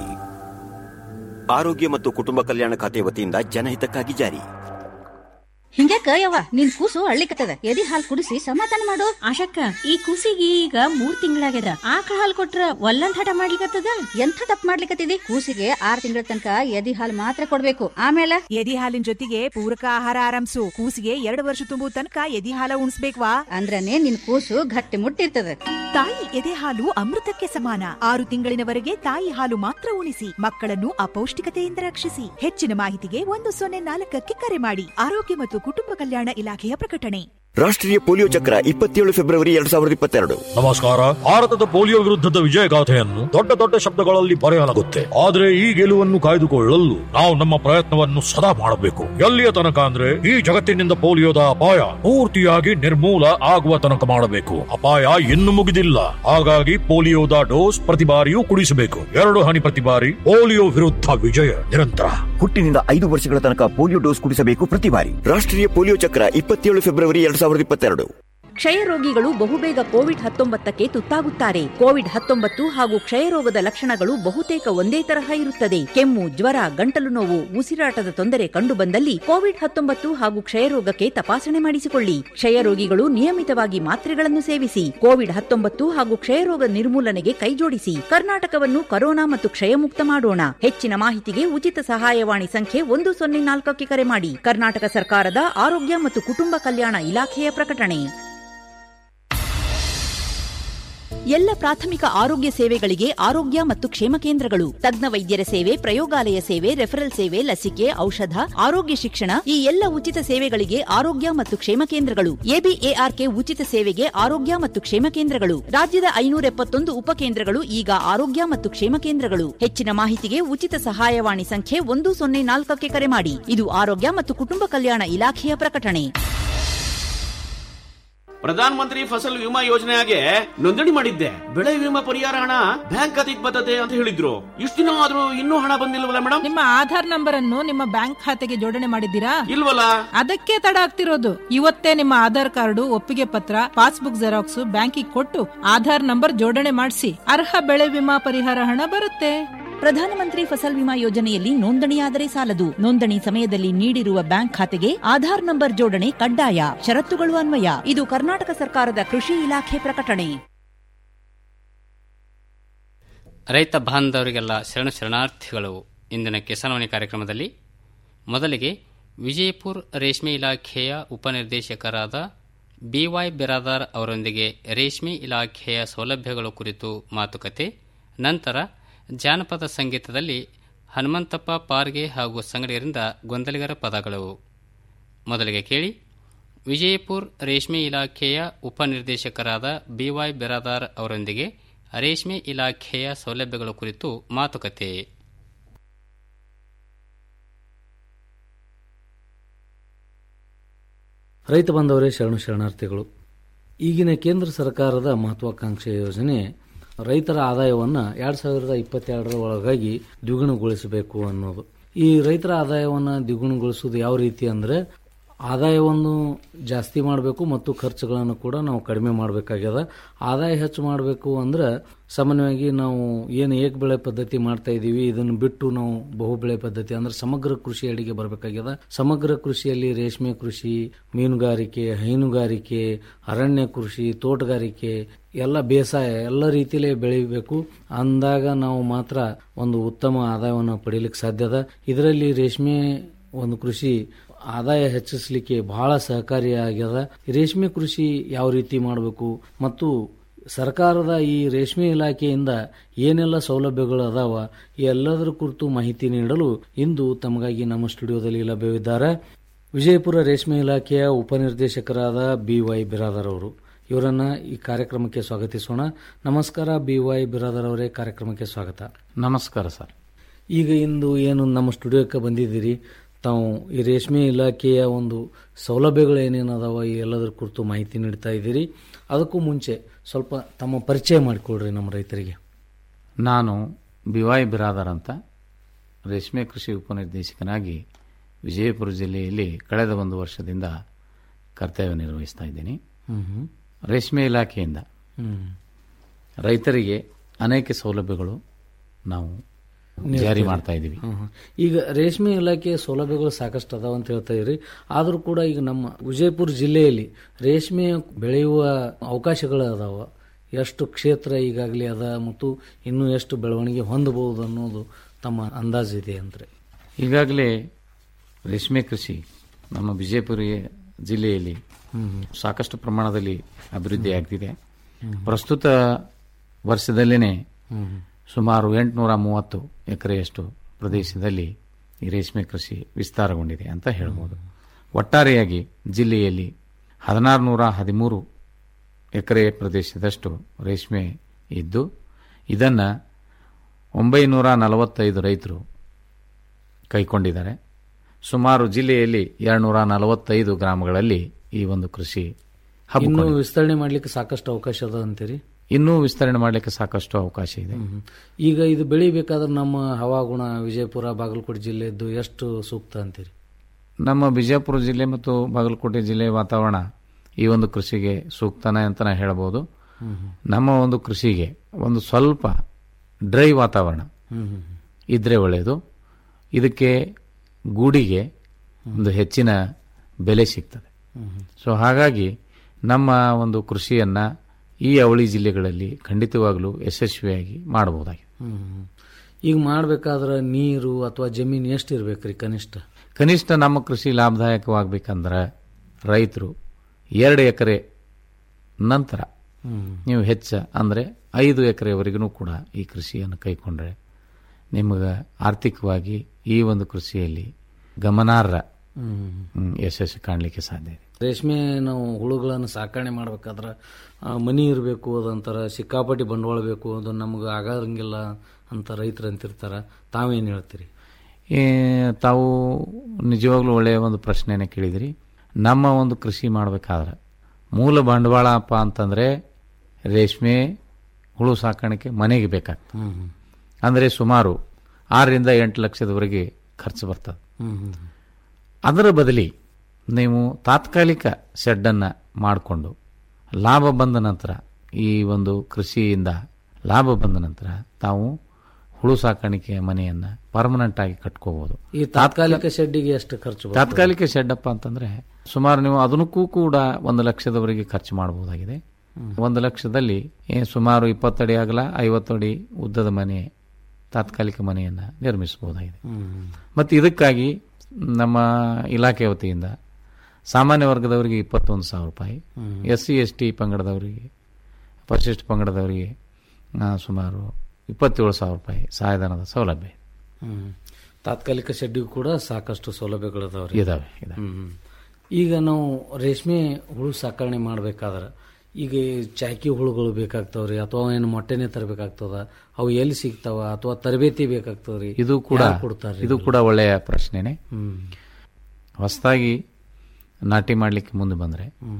ಆರೋಗ್ಯ ಮತ್ತು ಕುಟುಂಬ ಕಲ್ಯಾಣ ಖಾತೆ ವತಿಯಿಂದ ಜನಹಿತಕ್ಕಾಗಿ ಜಾರಿ ಹಿಂಗ್ಯಾಕ ಯವ್ವ ನಿನ್ ಕೂಸು ಅಳ್ಳಿಕತ್ತದ ಎದಿ ಹಾಲ್ ಕುಡಿಸಿ ಸಮಾಧಾನ ಮಾಡು ಆಶಕ್ಕ ಈ ಕೂಸಿಗೆ ಈಗ ಮೂರ್ ತಿಂಗಳಾಗ್ಯದ ಆಕಳ ಹಾಲ್ ಕೊಟ್ರ ಒಲ್ಲಂದ್ ಹಠ ಮಾಡ್ಲಿಕತ್ತದ ಎಂಥ ತಪ್ಪು ಮಾಡ್ಲಿಕತ್ತಿದಿ ಕೂಸಿಗೆ ಆರ್ ತಿಂಗಳ ತನಕ ಎದಿ ಹಾಲ್ ಮಾತ್ರ ಕೊಡ್ಬೇಕು ಆಮೇಲೆ ಎದಿ ಹಾಲಿನ ಜೊತೆಗೆ ಪೂರಕ ಆಹಾರ ಆರಂಭಿಸು ಕೂಸಿಗೆ ಎರಡು ವರ್ಷ ತುಂಬುವ ತನಕ ಎದಿ ಹಾಲ ಉಣಿಸ್ಬೇಕ್ವಾ ಅಂದ್ರನೇ ನಿನ್ ಕೂಸು ಗಟ್ಟಿ ಮುಟ್ಟಿರ್ತದ ತಾಯಿ ಎದೆ ಹಾಲು ಅಮೃತಕ್ಕೆ ಸಮಾನ ಆರು ತಿಂಗಳಿನವರೆಗೆ ತಾಯಿ ಹಾಲು ಮಾತ್ರ ಉಣಿಸಿ ಮಕ್ಕಳನ್ನು ಅಪೌಷ್ಟಿಕತೆಯಿಂದ ರಕ್ಷಿಸಿ ಹೆಚ್ಚಿನ ಮಾಹಿತಿಗೆ ಒಂದು ಸೊನ್ನೆ ನಾಲ್ಕಕ್ಕೆ ಕರೆ ಮಾಡಿ ಆರೋಗ್ಯ ಮತ್ತು ಕುಟುಂಬ ಕಲ್ಯಾಣ ಇಲಾಖೆಯ ಪ್ರಕಟಣೆ ರಾಷ್ಟ್ರೀಯ ಪೋಲಿಯೋ ಚಕ್ರ ಇಪ್ಪತ್ತೇಳು ಫೆಬ್ರವರಿ ಎರಡ್ ಸಾವಿರದ ಇಪ್ಪತ್ತೆರಡು ನಮಸ್ಕಾರ ಭಾರತದ ಪೋಲಿಯೋ ವಿರುದ್ಧದ ವಿಜಯ ಗಾಥೆಯನ್ನು ದೊಡ್ಡ ದೊಡ್ಡ ಶಬ್ದಗಳಲ್ಲಿ ಬರೆಯಲಾಗುತ್ತೆ ಆದ್ರೆ ಈ ಗೆಲುವನ್ನು ಕಾಯ್ದುಕೊಳ್ಳಲು ನಾವು ನಮ್ಮ ಪ್ರಯತ್ನವನ್ನು ಸದಾ ಮಾಡಬೇಕು ಎಲ್ಲಿಯ ತನಕ ಅಂದ್ರೆ ಈ ಜಗತ್ತಿನಿಂದ ಪೋಲಿಯೋದ ಅಪಾಯ ಪೂರ್ತಿಯಾಗಿ ನಿರ್ಮೂಲ ಆಗುವ ತನಕ ಮಾಡಬೇಕು ಅಪಾಯ ಇನ್ನು ಮುಗಿದಿಲ್ಲ ಹಾಗಾಗಿ ಪೋಲಿಯೋದ ಡೋಸ್ ಪ್ರತಿ ಬಾರಿಯೂ ಕುಡಿಸಬೇಕು ಎರಡು ಹನಿ ಪ್ರತಿ ಬಾರಿ ಪೋಲಿಯೋ ವಿರುದ್ಧ ವಿಜಯ ನಿರಂತರ ಹುಟ್ಟಿನಿಂದ ಐದು ವರ್ಷಗಳ ತನಕ ಪೋಲಿಯೋ ಡೋಸ್ ಕುಡಿಸಬೇಕು ಪ್ರತಿ ಬಾರಿ ರಾಷ್ಟ್ರೀಯ ಪೋಲಿಯೋ ಚಕ್ರ ಇಪ್ಪತ್ತೇಳು ಫೆಬ್ರವರಿ ಎರಡ್ ಸಾವಿರದ ಇಪ್ಪತ್ತೆರಡು ಕ್ಷಯ ರೋಗಿಗಳು ಬಹುಬೇಗ ಕೋವಿಡ್ ಹತ್ತೊಂಬತ್ತಕ್ಕೆ ತುತ್ತಾಗುತ್ತಾರೆ ಕೋವಿಡ್ ಹತ್ತೊಂಬತ್ತು ಹಾಗೂ ಕ್ಷಯರೋಗದ ಲಕ್ಷಣಗಳು ಬಹುತೇಕ ಒಂದೇ ತರಹ ಇರುತ್ತದೆ ಕೆಮ್ಮು ಜ್ವರ ಗಂಟಲು ನೋವು ಉಸಿರಾಟದ ತೊಂದರೆ ಕಂಡುಬಂದಲ್ಲಿ ಕೋವಿಡ್ ಹತ್ತೊಂಬತ್ತು ಹಾಗೂ ಕ್ಷಯರೋಗಕ್ಕೆ ತಪಾಸಣೆ ಮಾಡಿಸಿಕೊಳ್ಳಿ ಕ್ಷಯ ರೋಗಿಗಳು ನಿಯಮಿತವಾಗಿ ಮಾತ್ರೆಗಳನ್ನು ಸೇವಿಸಿ ಕೋವಿಡ್ ಹತ್ತೊಂಬತ್ತು ಹಾಗೂ ಕ್ಷಯರೋಗ ನಿರ್ಮೂಲನೆಗೆ ಕೈಜೋಡಿಸಿ ಕರ್ನಾಟಕವನ್ನು ಕರೋನಾ ಮತ್ತು ಕ್ಷಯಮುಕ್ತ ಮಾಡೋಣ ಹೆಚ್ಚಿನ ಮಾಹಿತಿಗೆ ಉಚಿತ ಸಹಾಯವಾಣಿ ಸಂಖ್ಯೆ ಒಂದು ಸೊನ್ನೆ ನಾಲ್ಕಕ್ಕೆ ಕರೆ ಮಾಡಿ ಕರ್ನಾಟಕ ಸರ್ಕಾರದ ಆರೋಗ್ಯ ಮತ್ತು ಕುಟುಂಬ ಕಲ್ಯಾಣ ಇಲಾಖೆಯ ಪ್ರಕಟಣೆ ಎಲ್ಲ ಪ್ರಾಥಮಿಕ ಆರೋಗ್ಯ ಸೇವೆಗಳಿಗೆ ಆರೋಗ್ಯ ಮತ್ತು ಕ್ಷೇಮ ಕೇಂದ್ರಗಳು ತಜ್ಞ ವೈದ್ಯರ ಸೇವೆ ಪ್ರಯೋಗಾಲಯ ಸೇವೆ ರೆಫರಲ್ ಸೇವೆ ಲಸಿಕೆ ಔಷಧ ಆರೋಗ್ಯ ಶಿಕ್ಷಣ ಈ ಎಲ್ಲ ಉಚಿತ ಸೇವೆಗಳಿಗೆ ಆರೋಗ್ಯ ಮತ್ತು ಕ್ಷೇಮ ಕೇಂದ್ರಗಳು ಎಬಿಎಆರ್ಕೆ ಉಚಿತ ಸೇವೆಗೆ ಆರೋಗ್ಯ ಮತ್ತು ಕ್ಷೇಮ ಕೇಂದ್ರಗಳು ರಾಜ್ಯದ ಐನೂರ ಎಪ್ಪತ್ತೊಂದು ಉಪಕೇಂದ್ರಗಳು ಈಗ ಆರೋಗ್ಯ ಮತ್ತು ಕ್ಷೇಮ ಕೇಂದ್ರಗಳು ಹೆಚ್ಚಿನ ಮಾಹಿತಿಗೆ ಉಚಿತ ಸಹಾಯವಾಣಿ ಸಂಖ್ಯೆ ಒಂದು ಸೊನ್ನೆ ನಾಲ್ಕಕ್ಕೆ ಕರೆ ಮಾಡಿ ಇದು ಆರೋಗ್ಯ ಮತ್ತು ಕುಟುಂಬ ಕಲ್ಯಾಣ ಇಲಾಖೆಯ ಪ್ರಕಟಣೆ ಪ್ರಧಾನ ಮಂತ್ರಿ ಫಸಲ್ ವಿಮಾ ಯೋಜನೆಗೆ ನೋಂದಣಿ ಮಾಡಿದ್ದೆ ಬೆಳೆ ವಿಮಾ ಪರಿಹಾರ ಹಣ ಬ್ಯಾಂಕ್ ಖಾತೆಗೆ ಬರ್ತದೆ ಅಂತ ಹೇಳಿದ್ರು ಇಷ್ಟು ದಿನ ಆದ್ರೂ ಇನ್ನೂ ಹಣ ಬಂದಿಲ್ವಲ್ಲ ಮೇಡಮ್ ನಿಮ್ಮ ಆಧಾರ್ ನಂಬರ್ ಅನ್ನು ನಿಮ್ಮ ಬ್ಯಾಂಕ್ ಖಾತೆಗೆ ಜೋಡಣೆ ಮಾಡಿದ್ದೀರಾ ಇಲ್ವಲ್ಲ ಅದಕ್ಕೆ ತಡ ಆಗ್ತಿರೋದು ಇವತ್ತೇ ನಿಮ್ಮ ಆಧಾರ್ ಕಾರ್ಡು ಒಪ್ಪಿಗೆ ಪತ್ರ ಪಾಸ್ಬುಕ್ ಜೆರಾಕ್ಸ್ ಬ್ಯಾಂಕಿಗೆ ಕೊಟ್ಟು ಆಧಾರ್ ನಂಬರ್ ಜೋಡಣೆ ಮಾಡಿಸಿ ಅರ್ಹ ಬೆಳೆ ವಿಮಾ ಪರಿಹಾರ ಹಣ ಬರುತ್ತೆ ಪ್ರಧಾನಮಂತ್ರಿ ಫಸಲ್ ವಿಮಾ ಯೋಜನೆಯಲ್ಲಿ ನೋಂದಣಿಯಾದರೆ ಸಾಲದು ನೋಂದಣಿ ಸಮಯದಲ್ಲಿ ನೀಡಿರುವ ಬ್ಯಾಂಕ್ ಖಾತೆಗೆ ಆಧಾರ್ ನಂಬರ್ ಜೋಡಣೆ ಕಡ್ಡಾಯ ಷರತ್ತುಗಳು ಅನ್ವಯ ಇದು ಕರ್ನಾಟಕ ಸರ್ಕಾರದ ಕೃಷಿ ಇಲಾಖೆ ಪ್ರಕಟಣೆ ರೈತ ಬಾಂಧವರಿಗೆಲ್ಲ ಶರಣ ಶರಣಾರ್ಥಿಗಳು ಇಂದಿನ ಕಿಸಾನವಾಣಿ ಕಾರ್ಯಕ್ರಮದಲ್ಲಿ ಮೊದಲಿಗೆ ವಿಜಯಪುರ ರೇಷ್ಮೆ ಇಲಾಖೆಯ ಉಪನಿರ್ದೇಶಕರಾದ ಬಿವೈ ಬಿರಾದಾರ್ ಅವರೊಂದಿಗೆ ರೇಷ್ಮೆ ಇಲಾಖೆಯ ಸೌಲಭ್ಯಗಳ ಕುರಿತು ಮಾತುಕತೆ ನಂತರ ಜಾನಪದ ಸಂಗೀತದಲ್ಲಿ ಹನುಮಂತಪ್ಪ ಪಾರ್ಗೆ ಹಾಗೂ ಸಂಗಡಿಗರಿಂದ ಗೊಂದಲಿಗರ ಪದಗಳು ಮೊದಲಿಗೆ ಕೇಳಿ ವಿಜಯಪುರ ರೇಷ್ಮೆ ಇಲಾಖೆಯ ಉಪನಿರ್ದೇಶಕರಾದ ಬಿವೈ ಬಿರಾದಾರ್ ಅವರೊಂದಿಗೆ ರೇಷ್ಮೆ ಇಲಾಖೆಯ ಸೌಲಭ್ಯಗಳ ಕುರಿತು ಮಾತುಕತೆ ರೈತ ಬಾಂಧವರೇ ಶರಣು ಶರಣಾರ್ಥಿಗಳು ಈಗಿನ ಕೇಂದ್ರ ಸರ್ಕಾರದ ಮಹತ್ವಾಕಾಂಕ್ಷೆ ಯೋಜನೆ ರೈತರ ಆದಾಯವನ್ನು ಎರಡು ಸಾವಿರದ ಇಪ್ಪತ್ತೆರಡರ ಒಳಗಾಗಿ ದ್ವಿಗುಣಗೊಳಿಸಬೇಕು ಅನ್ನೋದು ಈ ರೈತರ ಆದಾಯವನ್ನು ದ್ವಿಗುಣಗೊಳಿಸುವುದು ಯಾವ ರೀತಿ ಅಂದರೆ ಆದಾಯವನ್ನು ಜಾಸ್ತಿ ಮಾಡಬೇಕು ಮತ್ತು ಖರ್ಚುಗಳನ್ನು ಕೂಡ ನಾವು ಕಡಿಮೆ ಮಾಡಬೇಕಾಗ್ಯದ ಆದಾಯ ಹೆಚ್ಚು ಮಾಡಬೇಕು ಅಂದ್ರೆ ಸಾಮಾನ್ಯವಾಗಿ ನಾವು ಏನು ಏಕ ಬೆಳೆ ಪದ್ಧತಿ ಮಾಡ್ತಾ ಇದ್ದೀವಿ ಇದನ್ನು ಬಿಟ್ಟು ನಾವು ಬಹು ಬೆಳೆ ಪದ್ಧತಿ ಅಂದ್ರೆ ಸಮಗ್ರ ಕೃಷಿ ಅಡಿಗೆ ಬರಬೇಕಾಗ್ಯದ ಸಮಗ್ರ ಕೃಷಿಯಲ್ಲಿ ರೇಷ್ಮೆ ಕೃಷಿ ಮೀನುಗಾರಿಕೆ ಹೈನುಗಾರಿಕೆ ಅರಣ್ಯ ಕೃಷಿ ತೋಟಗಾರಿಕೆ ಎಲ್ಲ ಬೇಸಾಯ ಎಲ್ಲ ರೀತಿಯಲ್ಲೇ ಬೆಳಿಬೇಕು ಅಂದಾಗ ನಾವು ಮಾತ್ರ ಒಂದು ಉತ್ತಮ ಆದಾಯವನ್ನು ಪಡೀಲಿಕ್ಕೆ ಸಾಧ್ಯದ ಇದರಲ್ಲಿ ರೇಷ್ಮೆ ಒಂದು ಕೃಷಿ ಆದಾಯ ಹೆಚ್ಚಿಸಲಿಕ್ಕೆ ಬಹಳ ಸಹಕಾರಿಯಾಗ್ಯದ ರೇಷ್ಮೆ ಕೃಷಿ ಯಾವ ರೀತಿ ಮಾಡಬೇಕು ಮತ್ತು ಸರ್ಕಾರದ ಈ ರೇಷ್ಮೆ ಇಲಾಖೆಯಿಂದ ಏನೆಲ್ಲ ಸೌಲಭ್ಯಗಳು ಅದಾವ ಈ ಎಲ್ಲದರ ಕುರಿತು ಮಾಹಿತಿ ನೀಡಲು ಇಂದು ತಮಗಾಗಿ ನಮ್ಮ ಸ್ಟುಡಿಯೋದಲ್ಲಿ ಲಭ್ಯವಿದ್ದಾರೆ ವಿಜಯಪುರ ರೇಷ್ಮೆ ಇಲಾಖೆಯ ಉಪನಿರ್ದೇಶಕರಾದ ಬಿ ವೈ ಬಿರಾದರ್ ಅವರು ಇವರನ್ನ ಈ ಕಾರ್ಯಕ್ರಮಕ್ಕೆ ಸ್ವಾಗತಿಸೋಣ ನಮಸ್ಕಾರ ಬಿ ವೈ ಬಿರಾದರ್ ಅವರೇ ಕಾರ್ಯಕ್ರಮಕ್ಕೆ ಸ್ವಾಗತ ನಮಸ್ಕಾರ ಸರ್ ಈಗ ಇಂದು ಏನು ನಮ್ಮ ಸ್ಟುಡಿಯೋಕ್ಕೆ ಬಂದಿದ್ದೀರಿ ತಾವು ಈ ರೇಷ್ಮೆ ಇಲಾಖೆಯ ಒಂದು ಸೌಲಭ್ಯಗಳು ಏನೇನು ಅದಾವ ಈ ಎಲ್ಲದರ ಕುರಿತು ಮಾಹಿತಿ ನೀಡ್ತಾ ಇದ್ದೀರಿ ಅದಕ್ಕೂ ಮುಂಚೆ ಸ್ವಲ್ಪ ತಮ್ಮ ಪರಿಚಯ ಮಾಡಿಕೊಡ್ರಿ ನಮ್ಮ ರೈತರಿಗೆ ನಾನು ಬಿವಾಯ್ ಬಿರಾದರ್ ಅಂತ ರೇಷ್ಮೆ ಕೃಷಿ ಉಪನಿರ್ದೇಶಕನಾಗಿ ವಿಜಯಪುರ ಜಿಲ್ಲೆಯಲ್ಲಿ ಕಳೆದ ಒಂದು ವರ್ಷದಿಂದ ಕರ್ತವ್ಯ ನಿರ್ವಹಿಸ್ತಾ ಇದ್ದೀನಿ ಹ್ಮ್ ರೇಷ್ಮೆ ಇಲಾಖೆಯಿಂದ ಹ್ಮ್ ರೈತರಿಗೆ ಅನೇಕ ಸೌಲಭ್ಯಗಳು ನಾವು ಜಾರಿ ಮಾಡ್ತಾ ಇದ್ದೀವಿ ಹ್ಮ್ ಹ್ಮ್. ಈಗ ರೇಷ್ಮೆ ಇಲಾಖೆಯ ಸೌಲಭ್ಯಗಳು ಸಾಕಷ್ಟು ಅದಾವ ಅಂತ ಹೇಳ್ತಾ ಇದ್ರಿ ಆದರೂ ಕೂಡ ಈಗ ನಮ್ಮ ವಿಜಯಪುರ ಜಿಲ್ಲೆಯಲ್ಲಿ ರೇಷ್ಮೆ ಬೆಳೆಯುವ ಅವಕಾಶಗಳು ಅದಾವ ಎಷ್ಟು ಕ್ಷೇತ್ರ ಈಗಾಗಲೇ ಅದ ಮತ್ತು ಇನ್ನೂ ಎಷ್ಟು ಬೆಳವಣಿಗೆ ಹೊಂದಬಹುದು ಅನ್ನೋದು ತಮ್ಮ ಅಂದಾಜಿದೆ ಅಂದ್ರೆ ಈಗಾಗಲೇ ರೇಷ್ಮೆ ಕೃಷಿ ನಮ್ಮ ವಿಜಯಪುರ ಜಿಲ್ಲೆಯಲ್ಲಿ ಹ್ಮ್. ಸಾಕಷ್ಟು ಪ್ರಮಾಣದಲ್ಲಿ ಅಭಿವೃದ್ಧಿ ಆಗ್ತಿದೆ ಹ್ಮ್. ಪ್ರಸ್ತುತ ವರ್ಷದಲ್ಲೇನೆ ಹ್ಮ್. ಸುಮಾರು ಎಂಟುನೂರ ಮೂವತ್ತು ಎಕರೆಯಷ್ಟು ಪ್ರದೇಶದಲ್ಲಿ ಈ ರೇಷ್ಮೆ ಕೃಷಿ ವಿಸ್ತಾರಗೊಂಡಿದೆ ಅಂತ ಹೇಳ್ಬೋದು ಒಟ್ಟಾರೆಯಾಗಿ ಜಿಲ್ಲೆಯಲ್ಲಿ ಹದಿನಾರು ನೂರ ಹದಿಮೂರು ಎಕರೆ ಪ್ರದೇಶದಷ್ಟು ರೇಷ್ಮೆ ಇದ್ದು ಇದನ್ನು ಒಂಬೈನೂರ ನಲವತ್ತೈದು ರೈತರು ಕೈಕೊಂಡಿದ್ದಾರೆ ಸುಮಾರು ಜಿಲ್ಲೆಯಲ್ಲಿ ಎರಡುನೂರ ನಲವತ್ತೈದು ಗ್ರಾಮಗಳಲ್ಲಿ ಈ ಒಂದು ಕೃಷಿ ಇನ್ನು ಹಬ್ಬಿಕೊಂಡಿದೆ. ವಿಸ್ತರಣೆ ಮಾಡ್ಲಿಕ್ಕೆ ಸಾಕಷ್ಟು ಅವಕಾಶ ಅದ ಅಂತೀರಿ ಇನ್ನೂ ವಿಸ್ತರಣೆ ಮಾಡಲಿಕ್ಕೆ ಸಾಕಷ್ಟು ಅವಕಾಶ ಇದೆ ಹ್ಮ್. ಈಗ ಇದು ಬೆಳಿಬೇಕಾದ್ರೆ ನಮ್ಮ ಹವಾಗುಣ ವಿಜಯಪುರ ಬಾಗಲಕೋಟೆ ಜಿಲ್ಲೆದ್ದು ಎಷ್ಟು ಸೂಕ್ತ ಅಂತೀರಿ ನಮ್ಮ ಬಿಜಾಪುರ ಜಿಲ್ಲೆ ಮತ್ತು ಬಾಗಲಕೋಟೆ ಜಿಲ್ಲೆ ವಾತಾವರಣ ಈ ಒಂದು ಕೃಷಿಗೆ ಸೂಕ್ತನೇ ಅಂತ ನಾ ಹೇಳ್ಬೋದು ನಮ್ಮ ಒಂದು ಕೃಷಿಗೆ ಒಂದು ಸ್ವಲ್ಪ ಡ್ರೈ ವಾತಾವರಣ ಇದ್ರೆ ಒಳ್ಳೆಯದು ಇದಕ್ಕೆ ಗೂಡಿಗೆ ಒಂದು ಹೆಚ್ಚಿನ ಬೆಲೆ ಸಿಗ್ತದೆ ಸೊ ಹಾಗಾಗಿ ನಮ್ಮ ಒಂದು ಕೃಷಿಯನ್ನ ಈ ಅವಳಿ ಜಿಲ್ಲೆಗಳಲ್ಲಿ ಖಂಡಿತವಾಗಲೂ ಯಶಸ್ವಿಯಾಗಿ ಮಾಡಬಹುದಾಗಿದೆ ಈಗ ಮಾಡ್ಬೇಕಾದ್ರೆ ನೀರು ಅಥವಾ ಜಮೀನು ಎಷ್ಟು ಇರ್ಬೇಕ್ರಿ ಕನಿಷ್ಠ ಕನಿಷ್ಠ ನಮ್ಮ ಕೃಷಿ ಲಾಭದಾಯಕವಾಗಬೇಕಂದ್ರೆ ರೈತರು ಎರಡು ಎಕರೆ ನಂತರ ನೀವು ಹೆಚ್ಚ ಅಂದರೆ ಐದು ಎಕರೆವರೆಗೂ ಕೂಡ ಈ ಕೃಷಿಯನ್ನು ಕೈಕೊಂಡ್ರೆ ನಿಮಗೆ ಆರ್ಥಿಕವಾಗಿ ಈ ಒಂದು ಕೃಷಿಯಲ್ಲಿ ಗಮನಾರ್ಹ ಹ್ಮ್, ಯಶಸ್ಸು ಕಾಣಲಿಕ್ಕೆ ಸಾಧ್ಯ ಇದೆ ರೇಷ್ಮೆ ನಾವು ಹುಳುಗಳನ್ನು ಸಾಕಣೆ ಮಾಡ್ಬೇಕಾದ್ರೆ ಆ, ಮನಿ ಇರಬೇಕು ಅದಂತಾರ ಸಿಕ್ಕಾಪಟ್ಟಿ ಬಂಡವಾಳ ಬೇಕು ಅದು ನಮ್ಗೆ ಆಗಂಗಿಲ್ಲ ಅಂತ ರೈತರು ಅಂತಿರ್ತಾರ ತಾವೇನು ಹೇಳ್ತೀರಿ ಏ, ತಾವು ನಿಜವಾಗ್ಲೂ ಒಳ್ಳೆಯ ಒಂದು ಪ್ರಶ್ನೆನ ಕೇಳಿದಿರಿ ನಮ್ಮ ಒಂದು ಕೃಷಿ ಮಾಡಬೇಕಾದ್ರೆ ಮೂಲ ಬಂಡವಾಳಪ್ಪ ಅಂತಂದರೆ ರೇಷ್ಮೆ ಹುಳು ಸಾಕಾಣಿಕೆ ಮನೆಗೆ ಬೇಕಾಗ್ತದೆ ಅಂದರೆ ಸುಮಾರು ಆರರಿಂದ ಎಂಟು ಲಕ್ಷದವರೆಗೆ ಖರ್ಚು ಬರ್ತದೆ ಅದರ ಬದಲಿ ನೀವು ತಾತ್ಕಾಲಿಕ ಶೆಡ್ಡನ್ನು ಮಾಡಿಕೊಂಡು ಲಾಭ ಬಂದ ನಂತರ ಈ ಒಂದು ಕೃಷಿಯಿಂದ ಲಾಭ ಬಂದ ನಂತರ ತಾವು ಹುಳು ಸಾಕಾಣಿಕೆಯ ಮನೆಯನ್ನು ಪರ್ಮನೆಂಟ್ ಆಗಿ ಕಟ್ಕೋಬಹುದು ಈ ತಾತ್ಕಾಲಿಕ ಶೆಡ್ಡಿಗೆ ಎಷ್ಟು ಖರ್ಚು ಬರ್ತದೆ? ತಾತ್ಕಾಲಿಕ ಶೆಡ್ ಅಪ್ಪ ಅಂತಂದ್ರೆ ಸುಮಾರು ನೀವು ಅದನ್ನಕ್ಕೂ ಕೂಡ ಒಂದು ಲಕ್ಷದವರೆಗೆ ಖರ್ಚು ಮಾಡಬಹುದಾಗಿದೆ ಒಂದು ಲಕ್ಷದಲ್ಲಿ ಏ ಸುಮಾರು ಇಪ್ಪತ್ತಡಿ ಆಗಲ ಐವತ್ತು ಅಡಿ ಉದ್ದದ ಮನೆ ತಾತ್ಕಾಲಿಕ ಮನೆಯನ್ನು ನಿರ್ಮಿಸಬಹುದಾಗಿದೆ ಮತ್ತು ಇದಕ್ಕಾಗಿ ನಮ್ಮ ಇಲಾಖೆ ವತಿಯಿಂದ ಸಾಮಾನ್ಯ ವರ್ಗದವರಿಗೆ ಇಪ್ಪತ್ತೊಂದು ಸಾವಿರ ರೂಪಾಯಿ ಎಸ್ ಸಿ ಎಸ್ ಟಿ ಪಂಗಡದವರಿಗೆ ಪರಿಶಿಷ್ಟ ಪಂಗಡದವರಿಗೆ ಆ, ಸುಮಾರು ಇಪ್ಪತ್ತೇಳು ಸಾವಿರ ರೂಪಾಯಿ ಸಹಾಯಧನದ ಸೌಲಭ್ಯ ಇದೆ. ಹ್ಮ್. ತಾತ್ಕಾಲಿಕ ಶೆಡ್ಡಿಗೂ ಕೂಡ ಸಾಕಷ್ಟು ಸೌಲಭ್ಯಗಳಿದಾವ್ರಿ ಇದಾವೆ, ಇದಾವೆ. ಹ್ಮ್. ಈಗ ನಾವು ರೇಷ್ಮೆ ಹುಳು ಸಾಕಣೆ ಮಾಡ್ಬೇಕಾದ್ರೆ ಈಗ ಈ ಚಾಕಿ ಹುಳುಗಳು ಬೇಕಾಗ್ತಾವ್ರಿ ಅಥವಾ ಏನು ಮೊಟ್ಟೆನೆ ತರಬೇಕಾಗ್ತದ ಅವು ಎಲ್ಲಿ ಸಿಗ್ತಾವ ಅಥವಾ ತರಬೇತಿ ಬೇಕಾಗ್ತದ್ರಿ ಇದು ಕೂಡ ಯಾರ್ ಕೊಡ್ತಾರ್ರಿ ಇದು ಕೂಡ ಒಳ್ಳೆಯ ಪ್ರಶ್ನೆನೆ ಹ್ಮ್. ಹೊಸದಾಗಿ ನಾಟಿ ಮಾಡಲಿಕ್ಕೆ ಮುಂದೆ ಬಂದರೆ ಹ್ಮ್.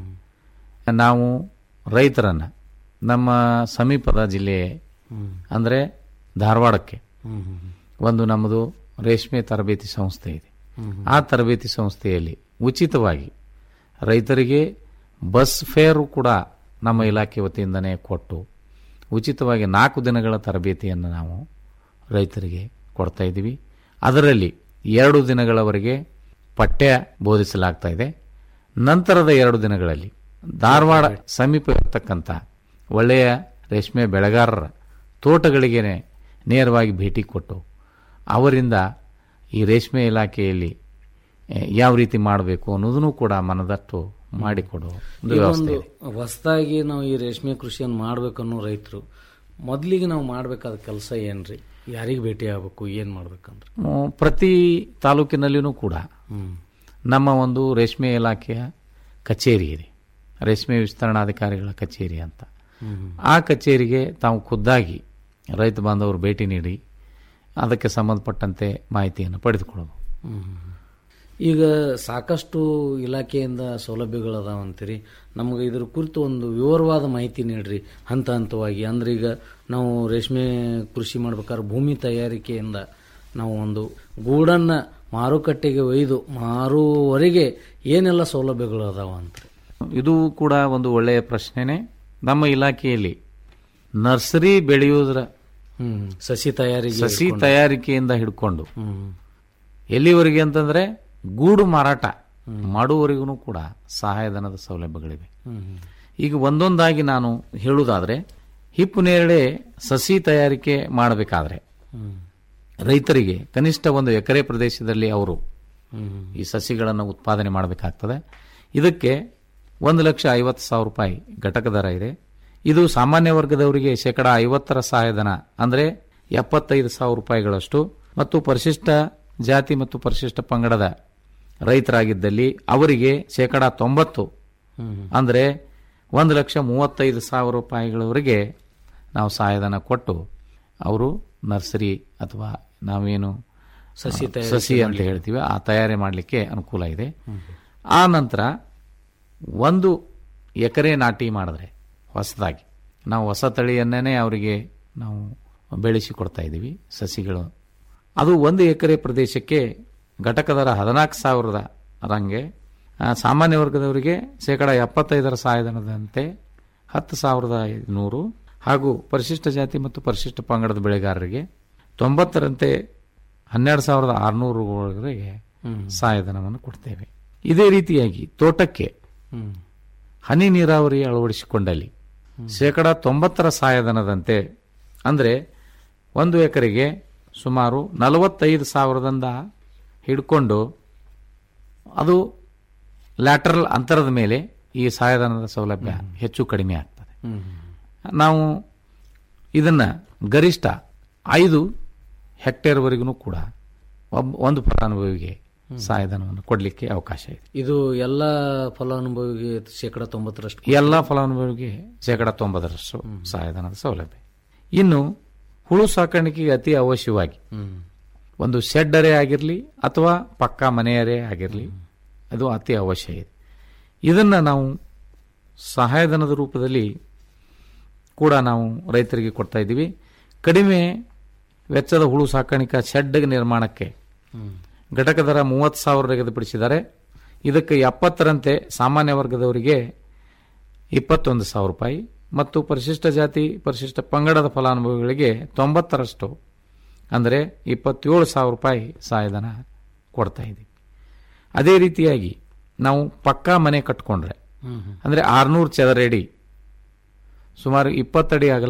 ನಾವು ರೈತರನ್ನು ನಮ್ಮ ಸಮೀಪದ ಜಿಲ್ಲೆ ಹ್ಮ್. ಅಂದರೆ ಧಾರವಾಡಕ್ಕೆ ಹ್ಮ್, ಹ್ಮ್, ಒಂದು ನಮ್ಮದು ರೇಷ್ಮೆ ತರಬೇತಿ ಸಂಸ್ಥೆ ಇದೆ ಹ್ಮ್. ಆ ತರಬೇತಿ ಸಂಸ್ಥೆಯಲ್ಲಿ ಉಚಿತವಾಗಿ ರೈತರಿಗೆ ಬಸ್ ಫೇರು ಕೂಡ ನಮ್ಮ ಇಲಾಖೆ ವತಿಯಿಂದನೇ ಕೊಟ್ಟು ಉಚಿತವಾಗಿ ನಾಲ್ಕು ದಿನಗಳ ತರಬೇತಿಯನ್ನು ನಾವು ರೈತರಿಗೆ ಕೊಡ್ತಾ ಇದ್ದೀವಿ ಅದರಲ್ಲಿ ಎರಡು ದಿನಗಳವರೆಗೆ ಪಠ್ಯ ಬೋಧಿಸಲಾಗ್ತಾ ಇದೆ ನಂತರದ ಎರಡು ದಿನಗಳಲ್ಲಿ ಧಾರವಾಡ ಸಮೀಪ ಇರತಕ್ಕಂಥ ಒಳ್ಳೆಯ ರೇಷ್ಮೆ ಬೆಳೆಗಾರರ ತೋಟಗಳಿಗೇನೆ ನೇರವಾಗಿ ಭೇಟಿ ಕೊಟ್ಟು ಅವರಿಂದ ಈ ರೇಷ್ಮೆ ಇಲಾಖೆಯಲ್ಲಿ ಎ, ಯಾವ ರೀತಿ ಮಾಡಬೇಕು ಅನ್ನೋದನ್ನು ಕೂಡ ಮನದಟ್ಟು ಮಾಡಿಕೊಡುವ ಒಂದು ಈಗ ವ್ಯವಸ್ಥೆ ಒಂದು ಇದೆ ಹೊಸದಾಗಿ ನಾವು ಈ ರೇಷ್ಮೆ ಕೃಷಿಯನ್ನು ಮಾಡ್ಬೇಕನ್ನೋ ರೈತರು ಮೊದಲಿಗೆ ನಾವು ಮಾಡಬೇಕಾದ ಕೆಲಸ ಏನ್ರಿ ಯಾರಿಗೆ ಭೇಟಿ ಆಗ್ಬೇಕು ಏನ್ ಮಾಡ್ಬೇಕಂದ್ರೆ ಹ್ಮ್, ಪ್ರತಿ ತಾಲೂಕಿನಲ್ಲಿಯೂ ಕೂಡ ನಮ್ಮ ಒಂದು ರೇಷ್ಮೆ ಇಲಾಖೆಯ ಕಚೇರಿ ಇದೆ ರೇಷ್ಮೆ ವಿಸ್ತರಣಾಧಿಕಾರಿಗಳ ಕಚೇರಿ ಅಂತ ಆ ಕಚೇರಿಗೆ ತಾವು ಖುದ್ದಾಗಿ ರೈತ ಬಾಂಧವರು ಭೇಟಿ ನೀಡಿ ಅದಕ್ಕೆ ಸಂಬಂಧಪಟ್ಟಂತೆ ಮಾಹಿತಿಯನ್ನು ಪಡೆದುಕೊಳ್ಳಬಹುದು ಈಗ ಸಾಕಷ್ಟು ಇಲಾಖೆಯಿಂದ ಸೌಲಭ್ಯಗಳದಾವ ಅಂತೀರಿ ನಮಗೆ ಇದ್ರ ಕುರಿತು ಒಂದು ವಿವರವಾದ ಮಾಹಿತಿ ನೀಡ್ರಿ ಹಂತ ಹಂತವಾಗಿ ಅಂದ್ರೆ ಈಗ ನಾವು ರೇಷ್ಮೆ ಕೃಷಿ ಮಾಡ್ಬೇಕಾದ್ರೆ ಭೂಮಿ ತಯಾರಿಕೆಯಿಂದ ನಾವು ಒಂದು ಗೂಡನ್ನ ಮಾರುಕಟ್ಟೆಗೆ ಒಯ್ದು ಮಾರುವವರೆಗೆ ಏನೆಲ್ಲ ಸೌಲಭ್ಯಗಳು ಅದಾವ ಅಂತ ಇದು ಕೂಡ ಒಂದು ಒಳ್ಳೆಯ ಪ್ರಶ್ನೆನೇ ನಮ್ಮ ಇಲಾಖೆಯಲ್ಲಿ ನರ್ಸರಿ ಬೆಳೆಯುವುದರ ಹ್ಮ್ ಸಸಿ ತಯಾರಿಗೆ ಸಸಿ ಹಿಡ್ಕೊಂಡು. ತಯಾರಿಕೆಯಿಂದ ಹಿಡ್ಕೊಂಡು ಹ್ಮ್ ಎಲ್ಲಿವರೆಗೆ ಅಂತಂದ್ರೆ ಗೂಡು ಮಾರಾಟ ಮಾಡುವವರೆಗೂ ಕೂಡ ಸಹಾಯಧನದ ಸೌಲಭ್ಯಗಳಿವೆ ಹ್ಮ್ ಈಗ ಒಂದೊಂದಾಗಿ ನಾನು ಹೇಳುವುದಾದ್ರೆ ಹಿಪ್ಪು ನೇರಳೆ ಸಸಿ ತಯಾರಿಕೆ ಮಾಡಬೇಕಾದ್ರೆ ಹ್ಮ್ ರೈತರಿಗೆ ಕನಿಷ್ಠ ಒಂದು ಎಕರೆ ಪ್ರದೇಶದಲ್ಲಿ ಅವರು ಹ್ಮ್ ಈ ಸಸಿಗಳನ್ನು ಉತ್ಪಾದನೆ ಮಾಡಬೇಕಾಗ್ತದೆ ಇದಕ್ಕೆ ಒಂದು ಲಕ್ಷ ಐವತ್ತು ಸಾವಿರ ರೂಪಾಯಿ ಘಟಕ ದರ ಇದೆ ಇದು ಸಾಮಾನ್ಯ ವರ್ಗದವರಿಗೆ ಶೇಕಡ ಐವತ್ತರ ಸಹಾಯಧನ ಅಂದರೆ ಎಪ್ಪತ್ತೈದು ಸಾವಿರ ರೂಪಾಯಿಗಳಷ್ಟು ಮತ್ತು ಪರಿಶಿಷ್ಟ ಜಾತಿ ಮತ್ತು ಪರಿಶಿಷ್ಟ ಪಂಗಡದ ರೈತರಾಗಿದ್ದಲ್ಲಿ ಅವರಿಗೆ ಶೇಕಡ ತೊಂಬತ್ತು ಹ್ಮ್ ಅಂದರೆ ಒಂದು ಲಕ್ಷ ಮೂವತ್ತೈದು ಸಾವಿರ ರೂಪಾಯಿಗಳವರೆಗೆ ನಾವು ಸಹಾಯಧನ ಕೊಟ್ಟು ಅವರು ನರ್ಸರಿ ಅಥವಾ ನಾವೇನು ಸಸಿ ಆ, ತಯಾರಿಕೆ ಸಸಿ ಅಂತ ಮಾಡ್ಲಿಕ್ಕೆ. ಹೇಳ್ತೀವಿ ಆ ತಯಾರಿ ಮಾಡಲಿಕ್ಕೆ ಅನುಕೂಲ ಇದೆ ಆ ನಂತರ ಒಂದು ಎಕರೆ ನಾಟಿ ಮಾಡಿದ್ರೆ ಹೊಸದಾಗಿ ನಾವು ಹೊಸ ತಳಿಯನ್ನೇ ಅವರಿಗೆ ನಾವು ಬೆಳೆಸಿ ಕೊಡ್ತಾ ಇದ್ದೀವಿ ಸಸಿಗಳು ಅದು ಒಂದು ಎಕರೆ ಪ್ರದೇಶಕ್ಕೆ ಘಟಕ ದರ ಹದಿನಾಲ್ಕು ಸಾವಿರದ ರಂಗೆ ಆ, ಸಾಮಾನ್ಯ ವರ್ಗದವರಿಗೆ ಶೇಕಡ ಎಪ್ಪತ್ತೈದರ ಸಹಾಯಧನದಂತೆ ಹತ್ತು ಸಾವಿರದ ಐದುನೂರು ಹಾಗೂ ಪರಿಶಿಷ್ಟ ಜಾತಿ ಮತ್ತು ಪರಿಶಿಷ್ಟ ಪಂಗಡದ ಬೆಳೆಗಾರರಿಗೆ ತೊಂಬತ್ತರಂತೆ ಹನ್ನೆರಡು ಸಾವಿರದ ಆರುನೂರುವರೆಗೆ ಸಹಾಯಧನವನ್ನು ಕೊಡ್ತೇವೆ ಇದೇ ರೀತಿಯಾಗಿ ತೋಟಕ್ಕೆ ಹನಿ ನೀರಾವರಿ ಅಳವಡಿಸಿಕೊಂಡಲ್ಲಿ ಶೇಕಡ ತೊಂಬತ್ತರ ಸಹಾಯಧನದಂತೆ ಅಂದರೆ ಒಂದು ಎಕರೆಗೆ ಸುಮಾರು ನಲವತ್ತೈದು ಸಾವಿರದಿಂದ ಹಿಡ್ಕೊಂಡು ಅದು ಲ್ಯಾಟರಲ್ ಅಂತರದ ಮೇಲೆ ಈ ಸಹಾಯಧನದ ಸೌಲಭ್ಯ ಹೆಚ್ಚು ಕಡಿಮೆ ಆಗ್ತದೆ ನಾವು ಇದನ್ನ ಗರಿಷ್ಠ ಐದು ಹೆಕ್ಟೇರ್ವರೆಗೂ ಕೂಡ ಒಬ್ಬ ಒಂದು ಫಲಾನುಭವಿಗೆ ಸಹಾಯಧನವನ್ನು ಕೊಡಲಿಕ್ಕೆ ಅವಕಾಶ ಇದೆ ಇದು ಎಲ್ಲ ಫಲಾನುಭವಿಗೆ ಶೇಕಡ ತೊಂಬತ್ತರಷ್ಟು ಎಲ್ಲ ಫಲಾನುಭವಿಗೆ ಶೇಕಡ ತೊಂಬತ್ತರಷ್ಟು ಸಹಾಯಧನದ ಸೌಲಭ್ಯ ಇನ್ನು ಹುಳು ಸಾಕಾಣಿಕೆಗೆ ಅತಿ ಅವಶ್ಯವಾಗಿ ಒಂದು ಶೆಡ್ಡರೇ ಆಗಿರಲಿ ಅಥವಾ ಪಕ್ಕಾ ಮನೆಯರೇ ಆಗಿರಲಿ ಅದು ಅತಿ ಅವಶ್ಯ ಇದೆ ಇದನ್ನು ನಾವು ಸಹಾಯಧನದ ರೂಪದಲ್ಲಿ ಕೂಡ ನಾವು ರೈತರಿಗೆ ಕೊಡ್ತಾ ಇದ್ದೀವಿ ಕಡಿಮೆ ವೆಚ್ಚದ ಹುಳು ಸಾಕಾಣಿಕಾ ಶೆಡ್ ನಿರ್ಮಾಣಕ್ಕೆ ಘಟಕ ದರ ಮೂವತ್ತು ಸಾವಿರ ನಿಗದಿಪಡಿಸಿದ್ದಾರೆ ಇದಕ್ಕೆ ಎಪ್ಪತ್ತರಂತೆ ಸಾಮಾನ್ಯ ವರ್ಗದವರಿಗೆ ಇಪ್ಪತ್ತೊಂದು ಸಾವಿರ ರೂಪಾಯಿ ಮತ್ತು ಪರಿಶಿಷ್ಟ ಜಾತಿ ಪರಿಶಿಷ್ಟ ಪಂಗಡದ ಫಲಾನುಭವಿಗಳಿಗೆ ತೊಂಬತ್ತರಷ್ಟು ಅಂದರೆ ಇಪ್ಪತ್ತೇಳು ಸಾವಿರ ರೂಪಾಯಿ ಸಹಾಯಧನ ಕೊಡ್ತಾ ಇದ್ದೀವಿ ಅದೇ ರೀತಿಯಾಗಿ ನಾವು ಪಕ್ಕಾ ಮನೆ ಕಟ್ಕೊಂಡ್ರೆ ಅಂದರೆ ಆರುನೂರು ಚದರಡಿ ಸುಮಾರು ಇಪ್ಪತ್ತಡಿ ಅಗಲ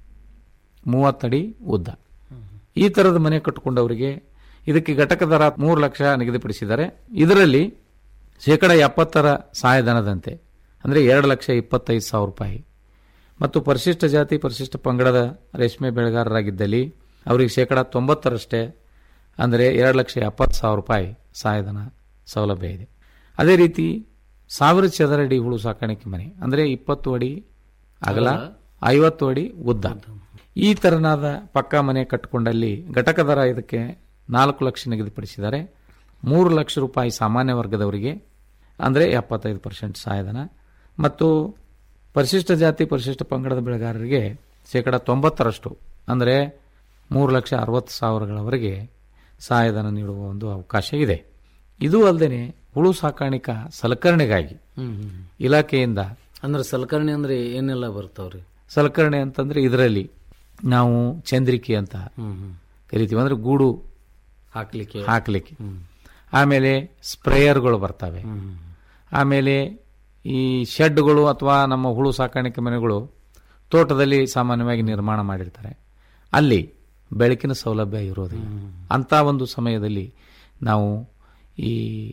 ಮೂವತ್ತಡಿ ಉದ್ದ ಈ ಥರದ ಮನೆ ಕಟ್ಟಿಕೊಂಡವರಿಗೆ ಇದಕ್ಕೆ ಘಟಕ ದರ ಮೂರು ಲಕ್ಷ ನಿಗದಿಪಡಿಸಿದ್ದಾರೆ ಇದರಲ್ಲಿ ಶೇಕಡ ಎಪ್ಪತ್ತರ ಸಹಾಯಧನದಂತೆ ಅಂದರೆ ಎರಡು ಲಕ್ಷ ಇಪ್ಪತ್ತೈದು ಸಾವಿರ ರೂಪಾಯಿ ಮತ್ತು ಪರಿಶಿಷ್ಟ ಜಾತಿ ಪರಿಶಿಷ್ಟ ಪಂಗಡದ ರೇಷ್ಮೆ ಬೆಳೆಗಾರರಾಗಿದ್ದಲ್ಲಿ ಅವರಿಗೆ ಶೇಕಡ ತೊಂಬತ್ತರಷ್ಟೇ ಅಂದರೆ ಎರಡು ಲಕ್ಷ ಎಪ್ಪತ್ತು ಸಾವಿರ ರೂಪಾಯಿ ಸಹಾಯಧನ ಸೌಲಭ್ಯ ಇದೆ ಅದೇ ರೀತಿ ಸಾವಿರ ಚದರಡಿ ಹುಳು ಸಾಕಾಣಿಕೆ ಮನೆ ಅಂದರೆ ಇಪ್ಪತ್ತು ಅಡಿ ಅಗಲ ಐವತ್ತು ಅಡಿ ಉದ್ದ ಈ ತೆರನಾದ ಪಕ್ಕಾ ಮನೆ ಕಟ್ಟಿಕೊಂಡಲ್ಲಿ ಘಟಕ ದರ ಇದಕ್ಕೆ ನಾಲ್ಕು ಲಕ್ಷ ನಿಗದಿಪಡಿಸಿದ್ದಾರೆ ಮೂರು ಲಕ್ಷ ರೂಪಾಯಿ ಸಾಮಾನ್ಯ ವರ್ಗದವರಿಗೆ ಅಂದರೆ ಎಪ್ಪತ್ತೈದು ಪರ್ಸೆಂಟ್ ಸಹಾಯಧನ ಮತ್ತು ಪರಿಶಿಷ್ಟ ಜಾತಿ ಪರಿಶಿಷ್ಟ ಪಂಗಡದ ಬೆಳೆಗಾರರಿಗೆ ಶೇಕಡ ತೊಂಬತ್ತರಷ್ಟು ಅಂದರೆ ಮೂರು ಲಕ್ಷ ಅರವತ್ತು ಸಾವಿರಗಳವರೆಗೆ ಸಹಾಯಧನ ನೀಡುವ ಒಂದು ಅವಕಾಶ ಇದೆ ಇದು ಅಲ್ಲದೆ ಹುಳು ಸಾಕಾಣಿಕಾ ಸಲಕರಣೆಗಾಗಿ ಇಲಾಖೆಯಿಂದ ಅಂದ್ರೆ ಸಲಕರಣೆ ಅಂದ್ರೆ ಏನೆಲ್ಲ ಬರ್ತಾವ್ರಿ ಸಲಕರಣೆ ಅಂತಂದ್ರೆ ಇದರಲ್ಲಿ ನಾವು ಚಂದ್ರಿಕೆ ಅಂತ ಕರಿತೀವಿ ಅಂದ್ರೆ ಗೂಡು ಹಾಕ್ಲಿಕ್ಕೆ ಹಾಕ್ಲಿಕ್ಕೆ ಆಮೇಲೆ ಸ್ಪ್ರೇಯರ್ಗಳು ಬರ್ತವೆ ಆಮೇಲೆ ಈ ಶೆಡ್ಗಳು ಅಥವಾ ನಮ್ಮ ಹುಳು ಸಾಕಾಣಿಕೆ ಮನೆಗಳು ತೋಟದಲ್ಲಿ ಸಾಮಾನ್ಯವಾಗಿ ನಿರ್ಮಾಣ ಮಾಡಿರ್ತಾರೆ ಅಲ್ಲಿ ಬೆಳಕಿನ ಸೌಲಭ್ಯ ಇರೋದಿಲ್ಲ ಅಂತ ಒಂದು ಸಮಯದಲ್ಲಿ ನಾವು ಈ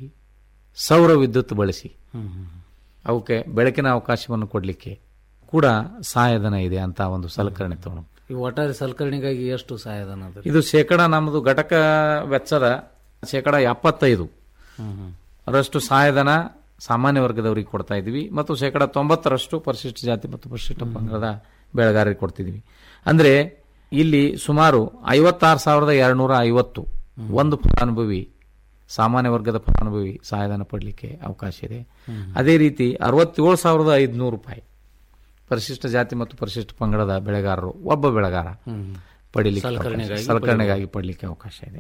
ಸೌರ ವಿದ್ಯುತ್ ಬಳಸಿ ಅವಕ್ಕೆ ಬೆಳಕಿನ ಅವಕಾಶವನ್ನು ಕೊಡಲಿಕ್ಕೆ ಕೂಡ ಸಹಾಯಧನ ಇದೆ ಅಂತ ಒಂದು ಸಲಕರಣೆ ತಗೊಂಡು ಈ ಒಟ್ಟಾರೆ ಸಲಕರಣೆಗಾಗಿ ಎಷ್ಟು ಸಹಾಯಧನ ಅದ ಇದು ಶೇಕಡ ನಮ್ಮದು ಘಟಕ ವೆಚ್ಚದ ಶೇಕಡ ಎಪ್ಪತ್ತೈದು ರಷ್ಟು ಸಹಾಯಧನ ಸಾಮಾನ್ಯ ವರ್ಗದವರಿಗೆ ಕೊಡ್ತಾ ಇದ್ವಿ ಮತ್ತು ಶೇಕಡ ತೊಂಬತ್ತರಷ್ಟು ಪರಿಶಿಷ್ಟ ಜಾತಿ ಮತ್ತು ಪರಿಶಿಷ್ಟ ಪಂಗಡದ ಬೆಳೆಗಾರರಿಗೆ ಕೊಡ್ತಿದ್ವಿ ಅಂದ್ರೆ ಇಲ್ಲಿ ಸುಮಾರು ಐವತ್ತಾರು ಸಾವಿರದ ಎರಡ್ನೂರ ಐವತ್ತು ಒಂದು ಫಲಾನುಭವಿ ಸಾಮಾನ್ಯ ವರ್ಗದ ಫಲಾನುಭವಿ ಸಹಾಯಧನ ಪಡಲಿಕ್ಕೆ ಅವಕಾಶ ಇದೆ ಅದೇ ರೀತಿ ಅರವತ್ತೇಳು ಸಾವಿರದ ಐದುನೂರು ರೂಪಾಯಿ ಪರಿಶಿಷ್ಟ ಜಾತಿ ಮತ್ತು ಪರಿಶಿಷ್ಟ ಪಂಗಡದ ಬೆಳೆಗಾರರು ಒಬ್ಬ ಬೆಳೆಗಾರ ಪಡಿಲಿಕ್ಕೆ ಅವಕಾಶ- ಸಲಕರಣೆಗಾಗಿ ಸಲಕರಣೆಗಾಗಿ ಪಡಲಿಕ್ಕೆ ಅವಕಾಶ ಇದೆ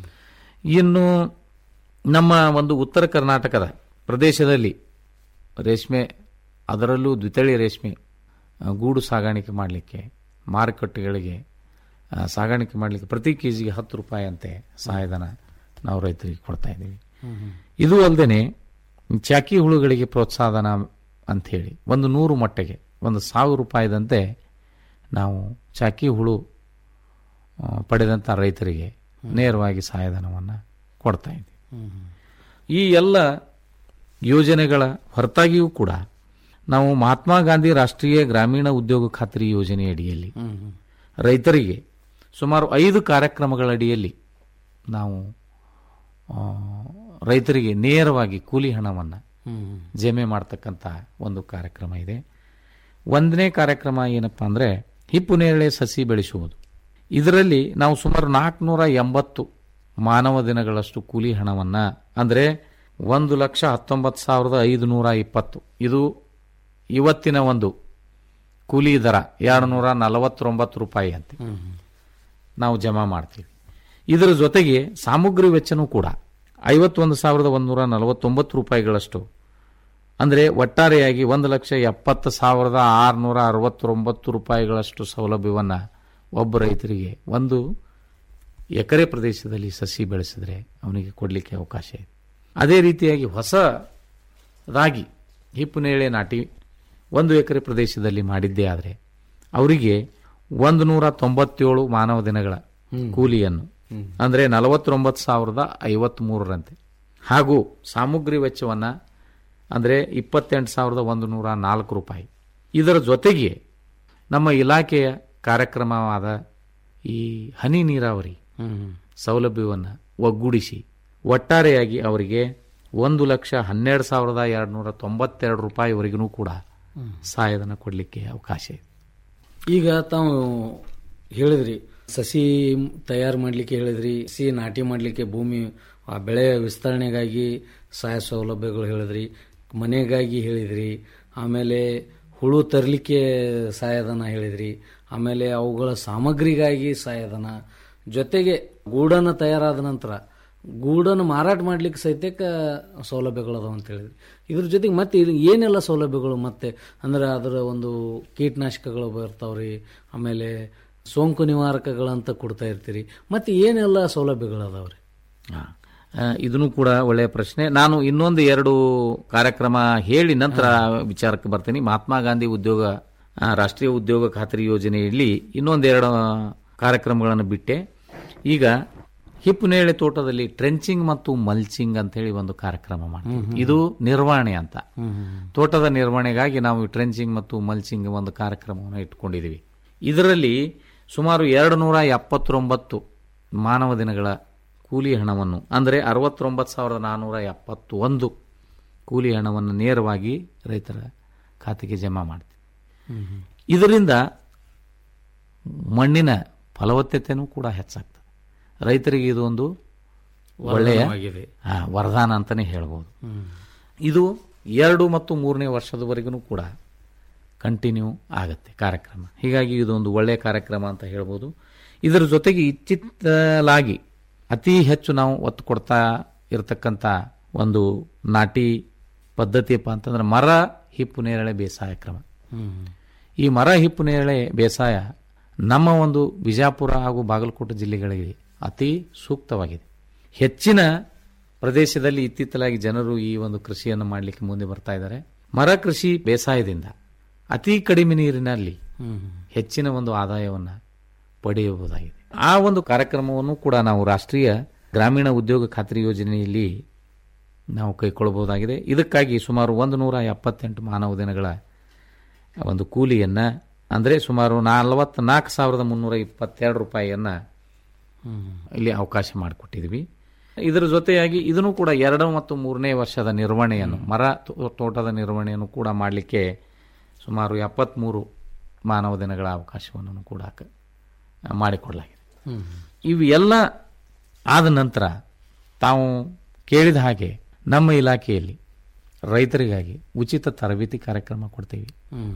ಇನ್ನು ನಮ್ಮ ಒಂದು ಉತ್ತರ ಕರ್ನಾಟಕದ ಪ್ರದೇಶದಲ್ಲಿ ರೇಷ್ಮೆ ಅದರಲ್ಲೂ ದ್ವಿತಳಿ ರೇಷ್ಮೆ ಆ, ಗೂಡು ಸಾಗಾಣಿಕೆ ಮಾಡಲಿಕ್ಕೆ ಮಾರುಕಟ್ಟೆಗಳಿಗೆ ಆ, ಸಾಗಾಣಿಕೆ ಮಾಡಲಿಕ್ಕೆ ಪ್ರತಿ ಕೆ ಜಿಗೆ ಹತ್ತು ರೂಪಾಯಿ ಅಂತೆ ಸಹಾಯಧನ ನಾವು ರೈತರಿಗೆ ಕೊಡ್ತಾ ಇದ್ದೀವಿ ಇದು ಅಲ್ಲದೆ ಚಾಕಿ ಹುಳುಗಳಿಗೆ ಪ್ರೋತ್ಸಾಹನ ಅಂಥೇಳಿ ಒಂದು ನೂರು ಮೊಟ್ಟೆಗೆ ಒಂದು ಸಾವಿರ ರೂಪಾಯಿದಂತೆ ನಾವು ಚಾಕಿ ಹುಳು ಆ, ಪಡೆದಂಥ ರೈತರಿಗೆ ನೇರವಾಗಿ ಸಹಾಯಧನವನ್ನು ಕೊಡ್ತಾ ಇದ್ದೀವಿ ಈ ಎಲ್ಲ ಯೋಜನೆಗಳ ಹೊರತಾಗಿಯೂ ಕೂಡ ನಾವು ಮಹಾತ್ಮ ಗಾಂಧಿ ರಾಷ್ಟ್ರೀಯ ಗ್ರಾಮೀಣ ಉದ್ಯೋಗ ಖಾತ್ರಿ ಯೋಜನೆ ಅಡಿಯಲ್ಲಿ ರೈತರಿಗೆ ಸುಮಾರು ಐದು ಕಾರ್ಯಕ್ರಮಗಳ ಅಡಿಯಲ್ಲಿ ನಾವು ಆ, ರೈತರಿಗೆ ನೇರವಾಗಿ ಕೂಲಿ ಹಣವನ್ನು ಜಮೆ ಮಾಡ್ತಕ್ಕಂಥ ಒಂದು ಕಾರ್ಯಕ್ರಮ ಇದೆ ಒಂದನೇ ಕಾರ್ಯಕ್ರಮ ಏನಪ್ಪಾ ಅಂದರೆ ಹಿಪ್ಪು ನೇರಳೆ ಸಸಿ ಬೆಳೆಸುವುದು ಇದರಲ್ಲಿ ನಾವು ಸುಮಾರು ನಾಲ್ಕುನೂರ ಎಂಬತ್ತು ಮಾನವ ದಿನಗಳಷ್ಟು ಕೂಲಿ ಹಣವನ್ನು ಅಂದರೆ ಒಂದು ಲಕ್ಷ ಹತ್ತೊಂಬತ್ತು ಸಾವಿರದ ಐದುನೂರ ಇಪ್ಪತ್ತು ಇದು ಇವತ್ತಿನ ಒಂದು ಕೂಲಿ ದರ ಎರಡು ನೂರ ನಲವತ್ತೊಂಬತ್ತು ರೂಪಾಯಿ ಅಂತೆ ನಾವು ಜಮಾ ಮಾಡ್ತೀವಿ ಇದರ ಜೊತೆಗೆ ಸಾಮಗ್ರಿ ವೆಚ್ಚನೂ ಕೂಡ ಐವತ್ತೊಂದು ಸಾವಿರದ ಒಂದೂರ ನಲವತ್ತೊಂಬತ್ತು ರೂಪಾಯಿಗಳಷ್ಟು ಅಂದರೆ ಒಟ್ಟಾರೆಯಾಗಿ ಒಂದು ಲಕ್ಷ ಎಪ್ಪತ್ತು ಸಾವಿರದ ಆರುನೂರ ಅರವತ್ತೊಂಬತ್ತು ರೂಪಾಯಿಗಳಷ್ಟು ಸೌಲಭ್ಯವನ್ನು ಒಬ್ಬ ರೈತರಿಗೆ ಒಂದು ಎಕರೆ ಪ್ರದೇಶದಲ್ಲಿ ಸಸಿ ಬೆಳೆಸಿದ್ರೆ ಅವನಿಗೆ ಕೊಡಲಿಕ್ಕೆ ಅವಕಾಶ ಇದೆ ಅದೇ ರೀತಿಯಾಗಿ ಹೊಸದಾಗಿ ಹಿಪ್ಪುನೇಳೆ ನಾಟಿ ಒಂದು ಎಕರೆ ಪ್ರದೇಶದಲ್ಲಿ ಮಾಡಿದ್ದೇ ಆದರೆ ಅವರಿಗೆ ಒಂದು ನೂರ ತೊಂಬತ್ತೇಳು ಮಾನವ ದಿನಗಳ ಕೂಲಿಯನ್ನು ಅಂದರೆ ನಲವತ್ತೊಂಬತ್ತು ಸಾವಿರದ ಐವತ್ತ್ಮೂರರಂತೆ ಹಾಗೂ ಸಾಮಗ್ರಿ ವೆಚ್ಚವನ್ನು ಅಂದರೆ ಇಪ್ಪತ್ತೆಂಟು ಸಾವಿರದ ಒಂದು ನೂರ ನಾಲ್ಕು ರೂಪಾಯಿ ಇದರ ಜೊತೆಗೆ ನಮ್ಮ ಇಲಾಖೆಯ ಕಾರ್ಯಕ್ರಮವಾದ ಈ ಹನಿ ನೀರಾವರಿ ಸೌಲಭ್ಯವನ್ನು ಒಗ್ಗೂಡಿಸಿ ಒಟ್ಟಾರೆಯಾಗಿ ಅವರಿಗೆ ಒಂದು ಲಕ್ಷ ಹನ್ನೆರಡು ಸಾವಿರದ ಎರಡು ನೂರ ತೊಂಬತ್ತೆರಡು ರೂಪಾಯಿವರೆಗೂ ಕೂಡ ಸಹಾಯಧನ ಕೊಡಲಿಕ್ಕೆ ಅವಕಾಶ ಇದೆ ಈಗ ತಾವು ಹೇಳಿದ್ರಿ ಸಸಿ ತಯಾರು ಮಾಡಲಿಕ್ಕೆ ಹೇಳಿದ್ರಿ ಸಸಿ ನಾಟಿ ಮಾಡಲಿಕ್ಕೆ ಭೂಮಿ ಆ ಬೆಳೆ ವಿಸ್ತರಣೆಗಾಗಿ ಸಹಾಯ ಸೌಲಭ್ಯಗಳು ಹೇಳಿದ್ರಿ ಮನೆಗಾಗಿ ಹೇಳಿದ್ರಿ ಆಮೇಲೆ ಹುಳು ತರಲಿಕ್ಕೆ ಸಹಾಯಧನ ಹೇಳಿದ್ರಿ ಆಮೇಲೆ ಅವುಗಳ ಸಾಮಗ್ರಿಗಾಗಿ ಸಹಾಯಧನ ಜೊತೆಗೆ ಗೂಡನ್ನು ತಯಾರಾದ ನಂತರ ಗೂಡನ್ನು ಮಾರಾಟ ಮಾಡ್ಲಿಕ್ಕೆ ಸಹಿತಕ್ಕ ಸೌಲಭ್ಯಗಳದಾವ ಅಂತ ಹೇಳಿದ್ರಿ ಇದ್ರ ಜೊತೆಗೆ ಮತ್ತೆ ಇದು ಏನೆಲ್ಲ ಸೌಲಭ್ಯಗಳು ಮತ್ತೆ ಅಂದ್ರೆ ಅದರ ಒಂದು ಕೀಟನಾಶಕಗಳು ಬರ್ತಾವ್ರಿ ಆಮೇಲೆ ಸೋಂಕು ನಿವಾರಕಗಳಂತ ಕೊಡ್ತಾ ಇರ್ತೀರಿ ಮತ್ತೆ ಏನೆಲ್ಲ ಸೌಲಭ್ಯಗಳದಾವ್ರಿ ಆ, ಇದನ್ನು ಕೂಡ ಒಳ್ಳೆಯ ಪ್ರಶ್ನೆ ನಾನು ಇನ್ನೊಂದು ಎರಡು ಕಾರ್ಯಕ್ರಮ ಹೇಳಿ ನಂತರ ವಿಚಾರಕ್ಕೆ ಬರ್ತೀನಿ ಮಹಾತ್ಮ ಗಾಂಧಿ ಉದ್ಯೋಗ ಆ, ರಾಷ್ಟ್ರೀಯ ಉದ್ಯೋಗ ಖಾತರಿ ಯೋಜನೆಯಲ್ಲಿ ಇನ್ನೊಂದೆರಡು ಕಾರ್ಯಕ್ರಮಗಳನ್ನು ಬಿಟ್ಟೆ ಈಗ ಹಿಪ್ಪುನೇಳೆ ತೋಟದಲ್ಲಿ ಟ್ರೆಂಚಿಂಗ್ ಮತ್ತು ಮಲ್ಚಿಂಗ್ ಅಂತ ಹೇಳಿ ಒಂದು ಕಾರ್ಯಕ್ರಮ ಮಾಡ್ತೀವಿ ಇದು ನಿರ್ವಹಣೆ ಅಂತ ತೋಟದ ನಿರ್ವಹಣೆಗಾಗಿ ನಾವು ಟ್ರೆಂಚಿಂಗ್ ಮತ್ತು ಮಲ್ಚಿಂಗ್ ಒಂದು ಕಾರ್ಯಕ್ರಮವನ್ನು ಇಟ್ಕೊಂಡಿದ್ದೀವಿ ಇದರಲ್ಲಿ ಸುಮಾರು ಎರಡು ನೂರ ಎಪ್ಪತ್ತೊಂಬತ್ತು ಮಾನವ ದಿನಗಳ ಕೂಲಿ ಹಣವನ್ನು ಅಂದರೆ ಅರವತ್ತೊಂಬತ್ತು ಸಾವಿರದ ನಾನ್ನೂರ ಎಪ್ಪತ್ತೊಂದು ಕೂಲಿ ಹಣವನ್ನು ನೇರವಾಗಿ ರೈತರ ಖಾತೆಗೆ ಜಮಾ ಮಾಡ್ತೀವಿ ಇದರಿಂದ ಮಣ್ಣಿನ ಫಲವತ್ತತೆನೂ ಕೂಡ ಹೆಚ್ಚಾಗ್ತದೆ ರೈತರಿಗೆ ಇದು ಒಂದು ಒಳ್ಳೆಯ ವರದಾನವಾಗಿದೆ. ಆ, ವರದಾನ ಅಂತಲೇ ಹೇಳ್ಬೋದು ಇದು ಎರಡು ಮತ್ತು ಮೂರನೇ ವರ್ಷದವರೆಗೂ ಕೂಡ ಕಂಟಿನ್ಯೂ ಆಗುತ್ತೆ ಕಾರ್ಯಕ್ರಮ ಹೀಗಾಗಿ ಇದೊಂದು ಒಳ್ಳೆಯ ಕಾರ್ಯಕ್ರಮ ಅಂತ ಹೇಳ್ಬೋದು ಇದರ ಜೊತೆಗೆ ಇತ್ತಿತ್ತಲಾಗಿ ಅತಿ ಹೆಚ್ಚು ನಾವು ಒತ್ತು ಕೊಡ್ತಾ ಇರತಕ್ಕಂಥ ಒಂದು ನಾಟಿ ಪದ್ಧತಿಯಪ್ಪ ಅಂತಂದ್ರೆ ಮರ ಹಿಪ್ಪು ನೇರಳೆ ಬೇಸಾಯ ಕ್ರಮ ಈ ಮರ ಹಿಪ್ಪು ನೇರಳೆ ಬೇಸಾಯ ನಮ್ಮ ಒಂದು ಬಿಜಾಪುರ ಹಾಗೂ ಬಾಗಲಕೋಟೆ ಜಿಲ್ಲೆಗಳಿಗೆ ಅತಿ ಸೂಕ್ತವಾಗಿದೆ ಹೆಚ್ಚಿನ ಪ್ರದೇಶದಲ್ಲಿ ಇತ್ತಿತ್ತಲಾಗಿ ಜನರು ಈ ಒಂದು ಕೃಷಿಯನ್ನು ಮಾಡಲಿಕ್ಕೆ ಮುಂದೆ ಬರ್ತಾ ಇದ್ದಾರೆ ಮರ ಕೃಷಿ ಬೇಸಾಯದಿಂದ ಅತಿ ಕಡಿಮೆ ನೀರಿನಲ್ಲಿ ಹೆಚ್ಚಿನ ಒಂದು ಆದಾಯವನ್ನು ಪಡೆಯಬಹುದಾಗಿದೆ ಆ ಒಂದು ಕಾರ್ಯಕ್ರಮವನ್ನು ಕೂಡ ನಾವು ರಾಷ್ಟ್ರೀಯ ಗ್ರಾಮೀಣ ಉದ್ಯೋಗ ಖಾತ್ರಿ ಯೋಜನೆಯಲ್ಲಿ ನಾವು ಕೈಗೊಳ್ಳಬಹುದಾಗಿದೆ ಇದಕ್ಕಾಗಿ ಸುಮಾರು ಒಂದು ನೂರ ಎಪ್ಪತ್ತೆಂಟು ಮಾನವ ದಿನಗಳ ಒಂದು ಕೂಲಿಯನ್ನು ಅಂದರೆ ಸುಮಾರು ನಲವತ್ನಾಲ್ಕು ಸಾವಿರದ ಮುನ್ನೂರ ಇಪ್ಪತ್ತೆರಡು ರೂಪಾಯಿಯನ್ನು ಇಲ್ಲಿ ಅವಕಾಶ ಮಾಡಿಕೊಟ್ಟಿದ್ವಿ ಇದರ ಜೊತೆಯಾಗಿ ಇದನ್ನು ಕೂಡ ಎರಡು ಮತ್ತು ಮೂರನೇ ವರ್ಷದ ನಿರ್ವಹಣೆಯನ್ನು ಮರ ತೋ- ತೋಟದ ನಿರ್ವಹಣೆಯನ್ನು ಕೂಡ ಮಾಡಲಿಕ್ಕೆ ಸುಮಾರು ಎಪ್ಪತ್ತ್ಮೂರು ಮಾನವ ದಿನಗಳ ಅವಕಾಶವನ್ನು ಕೂಡ ಕ- ಮಾಡಿಕೊಡಲಾಗಿದೆ ಇವು ಎಲ್ಲ ಆದ ನಂತರ ತಾವು ಕೇಳಿದ ಹಾಗೆ ನಮ್ಮ ಇಲಾಖೆಯಲ್ಲಿ ರೈತರಿಗಾಗಿ ಉಚಿತ ತರಬೇತಿ ಕಾರ್ಯಕ್ರಮ ಕೊಡ್ತೀವಿ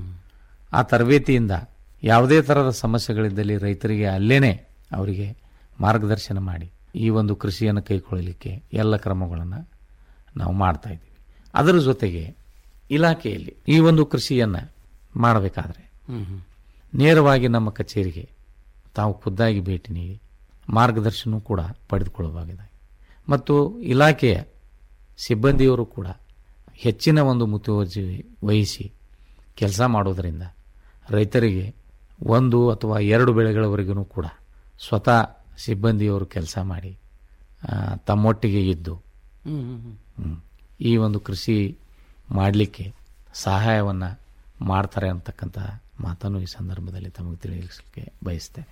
ಆ ತರಬೇತಿಯಿಂದ ಯಾವುದೇ ಥರದ ಸಮಸ್ಯೆಗಳಿದ್ದಲ್ಲಿ ರೈತರಿಗೆ ಅಲ್ಲೇನೆ ಅವರಿಗೆ ಮಾರ್ಗದರ್ಶನ ಮಾಡಿ ಈ ಒಂದು ಕೃಷಿಯನ್ನು ಕೈಗೊಳ್ಳಲಿಕ್ಕೆ ಎಲ್ಲ ಕ್ರಮಗಳನ್ನು ನಾವು ಮಾಡ್ತಾ ಇದ್ದೀವಿ ಅದರ ಜೊತೆಗೆ ಇಲಾಖೆಯಲ್ಲಿ ಈ ಒಂದು ಕೃಷಿಯನ್ನು ಮಾಡಬೇಕಾದ್ರೆ ನೇರವಾಗಿ ನಮ್ಮ ಕಚೇರಿಗೆ ತಾವು ಖುದ್ದಾಗಿ ಭೇಟಿ ನೀಡಿ ಮಾರ್ಗದರ್ಶನ ಕೂಡ ಪಡೆದುಕೊಳ್ಳಬಹುದಾಗಿದೆ ಮತ್ತು ಇಲಾಖೆಯ ಸಿಬ್ಬಂದಿಯವರು ಕೂಡ ಹೆಚ್ಚಿನ ಒಂದು ಮುತುವರ್ಜಿ ವಹಿಸಿ ಕೆಲಸ ಮಾಡೋದರಿಂದ ರೈತರಿಗೆ ಒಂದು ಅಥವಾ ಎರಡು ಬೆಳೆಗಳವರೆಗೂ ಕೂಡ ಸ್ವತಃ ಸಿಬ್ಬಂದಿಯವರು ಕೆಲಸ ಮಾಡಿ ಆ, ತಮ್ಮೊಟ್ಟಿಗೆ ಇದ್ದು ಹ್ಮ್, ಈ ಒಂದು ಕೃಷಿ ಮಾಡಲಿಕ್ಕೆ ಸಹಾಯವನ್ನು ಮಾಡ್ತಾರೆ ಅಂತಕ್ಕಂಥ ಮಾತನ್ನು ಈ ಸಂದರ್ಭದಲ್ಲಿ ತಮಗೆ ತಿಳಿಸಲಿಕ್ಕೆ ಬಯಸ್ತೇನೆ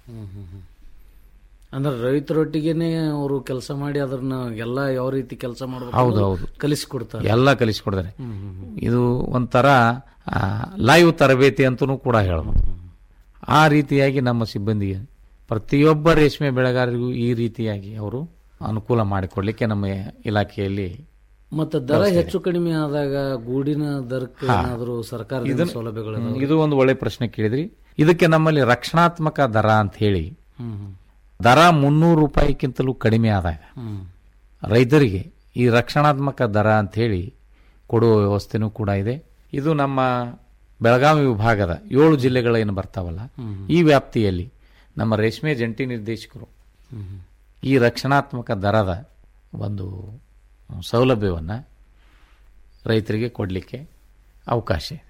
ಅಂದ್ರೆ ರೈತರೊಟ್ಟಿಗೆನೆ ಅವರು ಕೆಲಸ ಮಾಡಿ ಅದನ್ನ ಎಲ್ಲ ಯಾವ ರೀತಿ ಕೆಲಸ ಮಾಡಬೇಕು ಹೌದು ಹೌದು ಕಲಿಸಿಕೊಡ್ತಾರೆ ಎಲ್ಲ ಕಲಿಸಿಕೊಡ್ತಾರೆ ಇದು ಒಂಥರ ಲೈವ್ ತರಬೇತಿ ಅಂತಲೂ ಕೂಡ ಹೇಳ್ಬೋದು ಆ ರೀತಿಯಾಗಿ ನಮ್ಮ ಸಿಬ್ಬಂದಿಗೆ ಪ್ರತಿಯೊಬ್ಬ ರೇಷ್ಮೆ ಬೆಳೆಗಾರರಿಗೂ ಈ ರೀತಿಯಾಗಿ ಅವರು ಅನುಕೂಲ ಮಾಡಿಕೊಡ್ಲಿಕ್ಕೆ ನಮ್ಮ ಇಲಾಖೆಯಲ್ಲಿ ಮತ್ತೆ ದರ ವ್ಯವಸ್ಥೆ ಇದೆ. ಹೆಚ್ಚು ಕಡಿಮೆ ಆದಾಗ ಗೂಡಿನ ದರಕ್ಕೆ ಹಾ. ಏನಾದರೂ ಸರ್ಕಾರದಿಂದ ಇದನ್ನ- ಸೌಲಭ್ಯಗಳು ಹ್ಮ್, ಇದು ಒಂದು ಒಳ್ಳೆ ಪ್ರಶ್ನೆ ಕೇಳಿದ್ರಿ ಇದಕ್ಕೆ ನಮ್ಮಲ್ಲಿ ರಕ್ಷಣಾತ್ಮಕ ದರ ಅಂತ ಹೇಳಿ ದರ ಮುನ್ನೂರು ರೂಪಾಯಿಗಿಂತಲೂ ಕಡಿಮೆ ಆದಾಗ ರೈತರಿಗೆ ಈ ರಕ್ಷಣಾತ್ಮಕ ದರ ಅಂಥೇಳಿ ಕೊಡುವ ವ್ಯವಸ್ಥೆನೂ ಕೂಡ ಇದೆ ಇದು ನಮ್ಮ ಬೆಳಗಾವಿ ವಿಭಾಗದ ಏಳು ಜಿಲ್ಲೆಗಳೇನು ಬರ್ತಾವಲ್ಲ ಈ ವ್ಯಾಪ್ತಿಯಲ್ಲಿ ನಮ್ಮ ರೇಷ್ಮೆ ಜಂಟಿ ನಿರ್ದೇಶಕರು ಈ ರಕ್ಷಣಾತ್ಮಕ ದರದ ಒಂದು ಸೌಲಭ್ಯವನ್ನು ರೈತರಿಗೆ ಕೊಡಲಿಕ್ಕೆ ಅವಕಾಶ ಇದೆ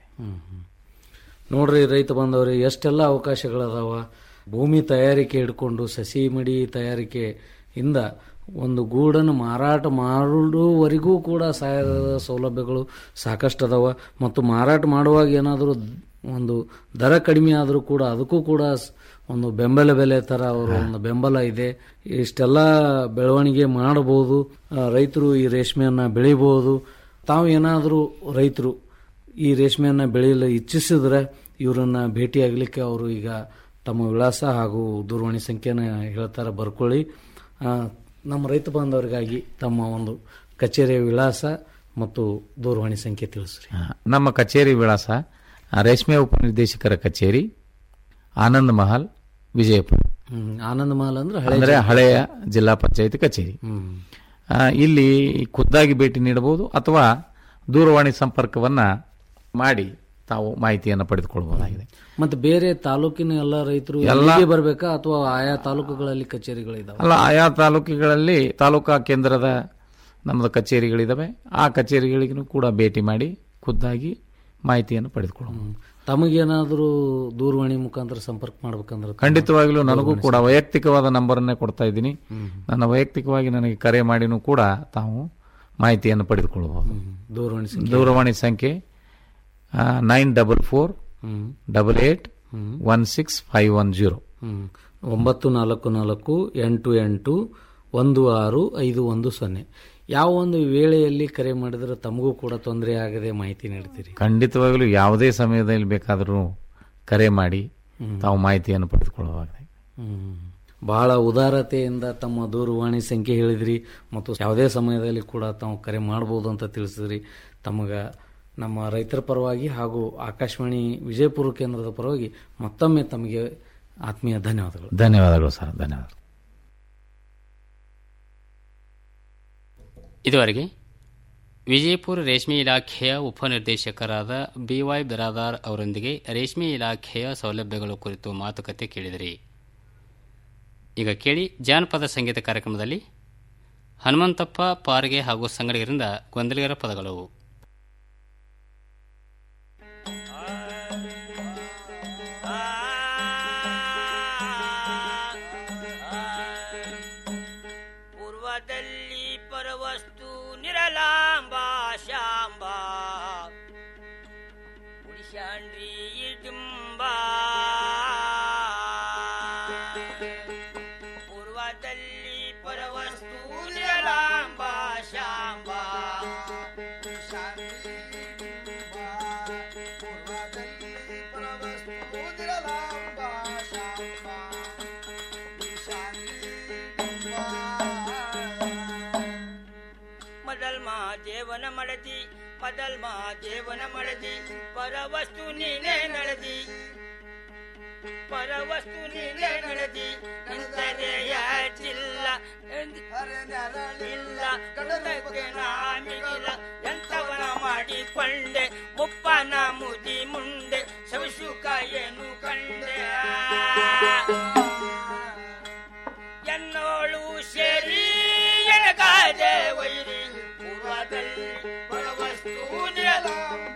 ನೋಡ್ರಿ ರೈತ ಬಂದವ್ರಿ ಎಷ್ಟೆಲ್ಲ ಅವಕಾಶಗಳದಾವ ಭೂಮಿ ತಯಾರಿಕೆ ಹಿಡ್ಕೊಂಡು ಸಸಿ ಮಡಿ ತಯಾರಿಕೆ ಇಂದ ಒಂದು ಗೂಡನ್ನು ಮಾರಾಟ ಮಾಡುವವರೆಗೂ ಕೂಡ ಸಹಾಯದ ಸೌಲಭ್ಯಗಳು ಸಾಕಷ್ಟು ಅದಾವ ಮತ್ತು ಮಾರಾಟ ಮಾಡುವಾಗ ಏನಾದರೂ ಒಂದು ದರ ಕಡಿಮೆ ಆದರೂ ಕೂಡ ಅದಕ್ಕೂ ಕೂಡ ಸ್- ಒಂದು ಬೆಂಬಲ ಬೆಲೆ ಥರ ಅವರು ಒಂದು ಬೆಂಬಲ ಇದೆ ಇಷ್ಟೆಲ್ಲ ಬೆಳವಣಿಗೆ ಮಾಡಬಹುದು ಆ, ರೈತರು ಈ ರೇಷ್ಮೆಯನ್ನು ಬೆಳಿಬಹುದು ತಾವು ಏನಾದರೂ ರೈತರು ಈ ರೇಷ್ಮೆಯನ್ನು ಬೆಳೆಯಲು ಇಚ್ಛಿಸಿದ್ರೆ ಇವರನ್ನ ಭೇಟಿಯಾಗಲಿಕ್ಕೆ ಅವರು ಈಗ ತಮ್ಮ ವಿಳಾಸ ಹಾಗೂ ದೂರವಾಣಿ ಸಂಖ್ಯೆನ ಹೇಳ್ತಾರೆ ಬರ್ಕೊಳ್ಳಿ ಆ, ನಮ್ಮ ರೈತ ಬಾಂಧವರಿಗಾಗಿ ತಮ್ಮ ಒಂದು ಕಚೇರಿಯ ವಿಳಾಸ ಮತ್ತು ದೂರವಾಣಿ ಸಂಖ್ಯೆ ತಿಳಿಸ್ರಿ ನಮ್ಮ ಕಚೇರಿ ವಿಳಾಸ ಆ, ರೇಷ್ಮೆ ಉಪನಿರ್ದೇಶಕರ ಕಚೇರಿ ಆನಂದ್ ಮಹಲ್ ವಿಜಯಪುರ ಹ್ಮ್, ಆನಂದ್ ಮಹಲ್ ಅಂದ್ರೆ ಹಳೆ ಅಂದರೆ ಜನ- ಹಳೆಯ ಜಿಲ್ಲಾ ಪಂಚಾಯತ್ ಕಚೇರಿ ಹ್ಮ್. ಆ, ಇಲ್ಲಿ ಖುದ್ದಾಗಿ ಭೇಟಿ ನೀಡಬಹುದು ಅಥವಾ ದೂರವಾಣಿ ಸಂಪರ್ಕವನ್ನ ಮಾಡಿ ತಾವು ಮಾಹಿತಿಯನ್ನು ಪಡೆದುಕೊಳ್ಳಬಹುದಾಗಿದೆ ಮತ್ತೆ ಬೇರೆ ತಾಲೂಕಿನ ಎಲ್ಲ ರೈತರು ಎಲ್ಲ- ಇಲ್ಲಿಗೆ ಬರ್ಬೇಕಾ ಅಥವಾ ಆಯಾ ತಾಲೂಕುಗಳಲ್ಲಿ ಕಚೇರಿಗಳಿದಾವೆ ಅಲ್ಲ ಆಯಾ ತಾಲೂಕುಗಳಲ್ಲಿ ತಾಲೂಕಾ ಕೇಂದ್ರದ ನಮ್ಮದು ಕಚೇರಿಗಳಿದಾವೆ ಆ ಕಚೇರಿಗಳಿಗೂ ಕೂಡ ಭೇಟಿ ಮಾಡಿ ಖುದ್ದಾಗಿ ಮಾಹಿತಿಯನ್ನು ಪಡೆದುಕೊಳ್ಳಬಹುದು ತಮಗೇನಾದರೂ ದೂರವಾಣಿ ಮುಖಾಂತರ ಸಂಪರ್ಕ ಮಾಡ್ಬೇಕಂದ್ರೆ ತಮ್ಮ ಖಂಡಿತವಾಗ್ಲೂ ನನಗೂ ದೂರವಾಣಿ ಕೂಡ ವೈಯಕ್ತಿಕವಾದ ನಂಬರನ್ನೇ ಕೊಡ್ತಾ ಇದ್ದೀನಿ ಹ್ಮ್. ನನ್ನ ವೈಯಕ್ತಿಕವಾಗಿ ನನಗೆ ಕರೆ ಮಾಡಿನೂ ಕೂಡ ತಾವು ಮಾಹಿತಿಯನ್ನು ಪಡೆದುಕೊಳ್ಳಬಹುದು ದೂರವಾಣಿ ಸಂಖ್ಯೆ ದೂರವಾಣಿ ಸಂಖ್ಯೆ nine double four hmm. Double eight hmm. One six five one zero hmm. ಒಂಬತ್ತು ನಾಲ್ಕು ನಾಲ್ಕು ಎಂಟು ಎಂಟು ಒಂದು ಆರು ಐದು ಒಂದು ಸೊನ್ನೆ ಯಾವ ಒಂದು ವೇಳೆಯಲ್ಲಿ ಕರೆ ಮಾಡಿದ್ರೆ ತಮಗೂ ಕೂಡ ತೊಂದರೆ ಆಗದೆ ಮಾಹಿತಿ ನೀಡ್ತೀರಿ ಖಂಡಿತವಾಗಲೂ ಯಾವುದೇ ಸಮಯದಲ್ಲಿ ಬೇಕಾದರೂ ಕರೆ ಮಾಡಿ ಹ್ಮ್. ತಾವು ಮಾಹಿತಿಯನ್ನು ಪಡೆದುಕೊಳ್ಳಬಹುದಾಗಿದೆ ಹ್ಮ್. ಬಹಳ ಉದಾರತೆಯಿಂದ ತಮ್ಮ ದೂರವಾಣಿ ಸಂಖ್ಯೆ ಹೇಳಿದ್ರಿ ಮತ್ತು ಯಾವುದೇ ಸಮಯದಲ್ಲಿ ಕೂಡ ತಾವು ಕರೆ ಮಾಡಬಹುದು ಅಂತ ತಿಳಿಸಿದ್ರಿ ತಮಗ ನಮ್ಮ ರೈತರ ಪರವಾಗಿ ಹಾಗೂ ಆಕಾಶವಾಣಿ ವಿಜಯಪುರ ಕೇಂದ್ರದ ಪರವಾಗಿ ಮತ್ತೊಮ್ಮೆ ತಮಗೆ ಆತ್ಮೀಯ ಧನ್ಯವಾದಗಳು ಧನ್ಯವಾದಗಳು ಸರ್ ಧನ್ಯವಾದಗಳು ಇದುವರೆಗೆ ವಿಜಯಪುರ ರೇಷ್ಮೆ ಇಲಾಖೆಯ ಉಪನಿರ್ದೇಶಕರಾದ ಬಿವೈ ಬಿರಾದಾರ್ ಅವರೊಂದಿಗೆ ರೇಷ್ಮೆ ಇಲಾಖೆಯ ಸೌಲಭ್ಯಗಳ ಕುರಿತು ಮಾತುಕತೆ ಕೇಳಿದಿರಿ ಈಗ ಕೇಳಿ ಜಾನಪದ ಸಂಗೀತ ಕಾರ್ಯಕ್ರಮದಲ್ಲಿ ಹನುಮಂತಪ್ಪ ಪಾರ್ಗೆ ಹಾಗೂ ಸಂಗಡಿಗರಿಂದ ಗೊಂದಲಿಗರ ಪದಗಳು ಪೂರ್ವದಲ್ಲಿ ಪರವಸ್ತು ನಿರಲಾಂಬ ಶಾಂಬ ಉಡಿಶಾಂಡ್ರಿ ಇಡುಂಬ ಪೂರ್ವದಲ್ಲಿ ಪರವಸ್ತು ನಿರಲಾಂಬ ಶಾಂಬ ಮದಲ್ಮಾ ದೇವನ ಮಡದಿ ಮದಲ್ಮಾ ದೇವನ ಮಡದಿ ಪರವಸ್ತು ನೀನೇ ನಳದಿ ಪರವಸ್ತು ನೀನೇ ನಳದಿ ನಿಂತರೆ ಯಾಚಿಲ್ಲ ಇಲ್ಲ ಕಡಲಕ್ಕೆ ನಾಮಿಗಿಲ್ಲ ಎಂತವನ ಮಾಡಿಕೊಂಡೆ ಮುಪ್ಪನ ಮುದಿ ಮುಂದೆ ಸವಿಸುಕ ಏನು ಕಂಡೆ ಎನ್ನೋಳು ಸೇರಿ ಎನಗಾದೆ ವೈರಿ ಪೂರ್ವದಲ್ಲಿ ಪರವಸ್ತು ನಿರಲಾಂಬ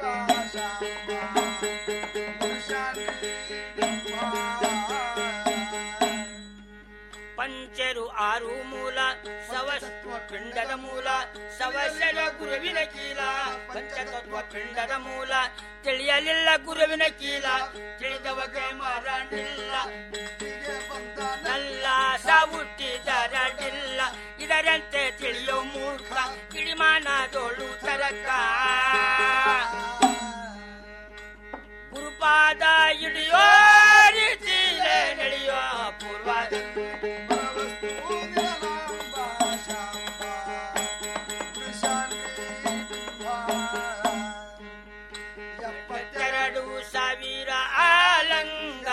ಪಂಚರು ಆರು ಮೂಲ ಸವಸ್ವ ಪಿಂಡದ ಮೂಲ ಸವಸ್ಯರ ಗುರುವಿನ ಕೀಲ ಪಂಚತತ್ವ ಪಿಂಡದ ಮೂಲ ತಿಳಿಯಲಿಲ್ಲ ಗುರುವಿನ ಕೀಲ ತಿಳಿದವಗೆ ಮರಣಿಲ್ಲ ನಲ್ಲ ಸಾವುಟ್ಟಿದರಡಿಲ್ಲ ಇದರಂತೆ ತಿಳಿಯೋ ಮೂರ್ಖ ಕಿಡಿಮಾನದೋಳು ತರಕ ಗುರುಪಾದ ಹಿಡಿಯೋ ರೀತಿಲೇ ನಡೆಯೋ ಪೂರ್ವ ಎಪ್ಪತ್ತೆರಡು ಸಾವಿರ ಆಲಂಗ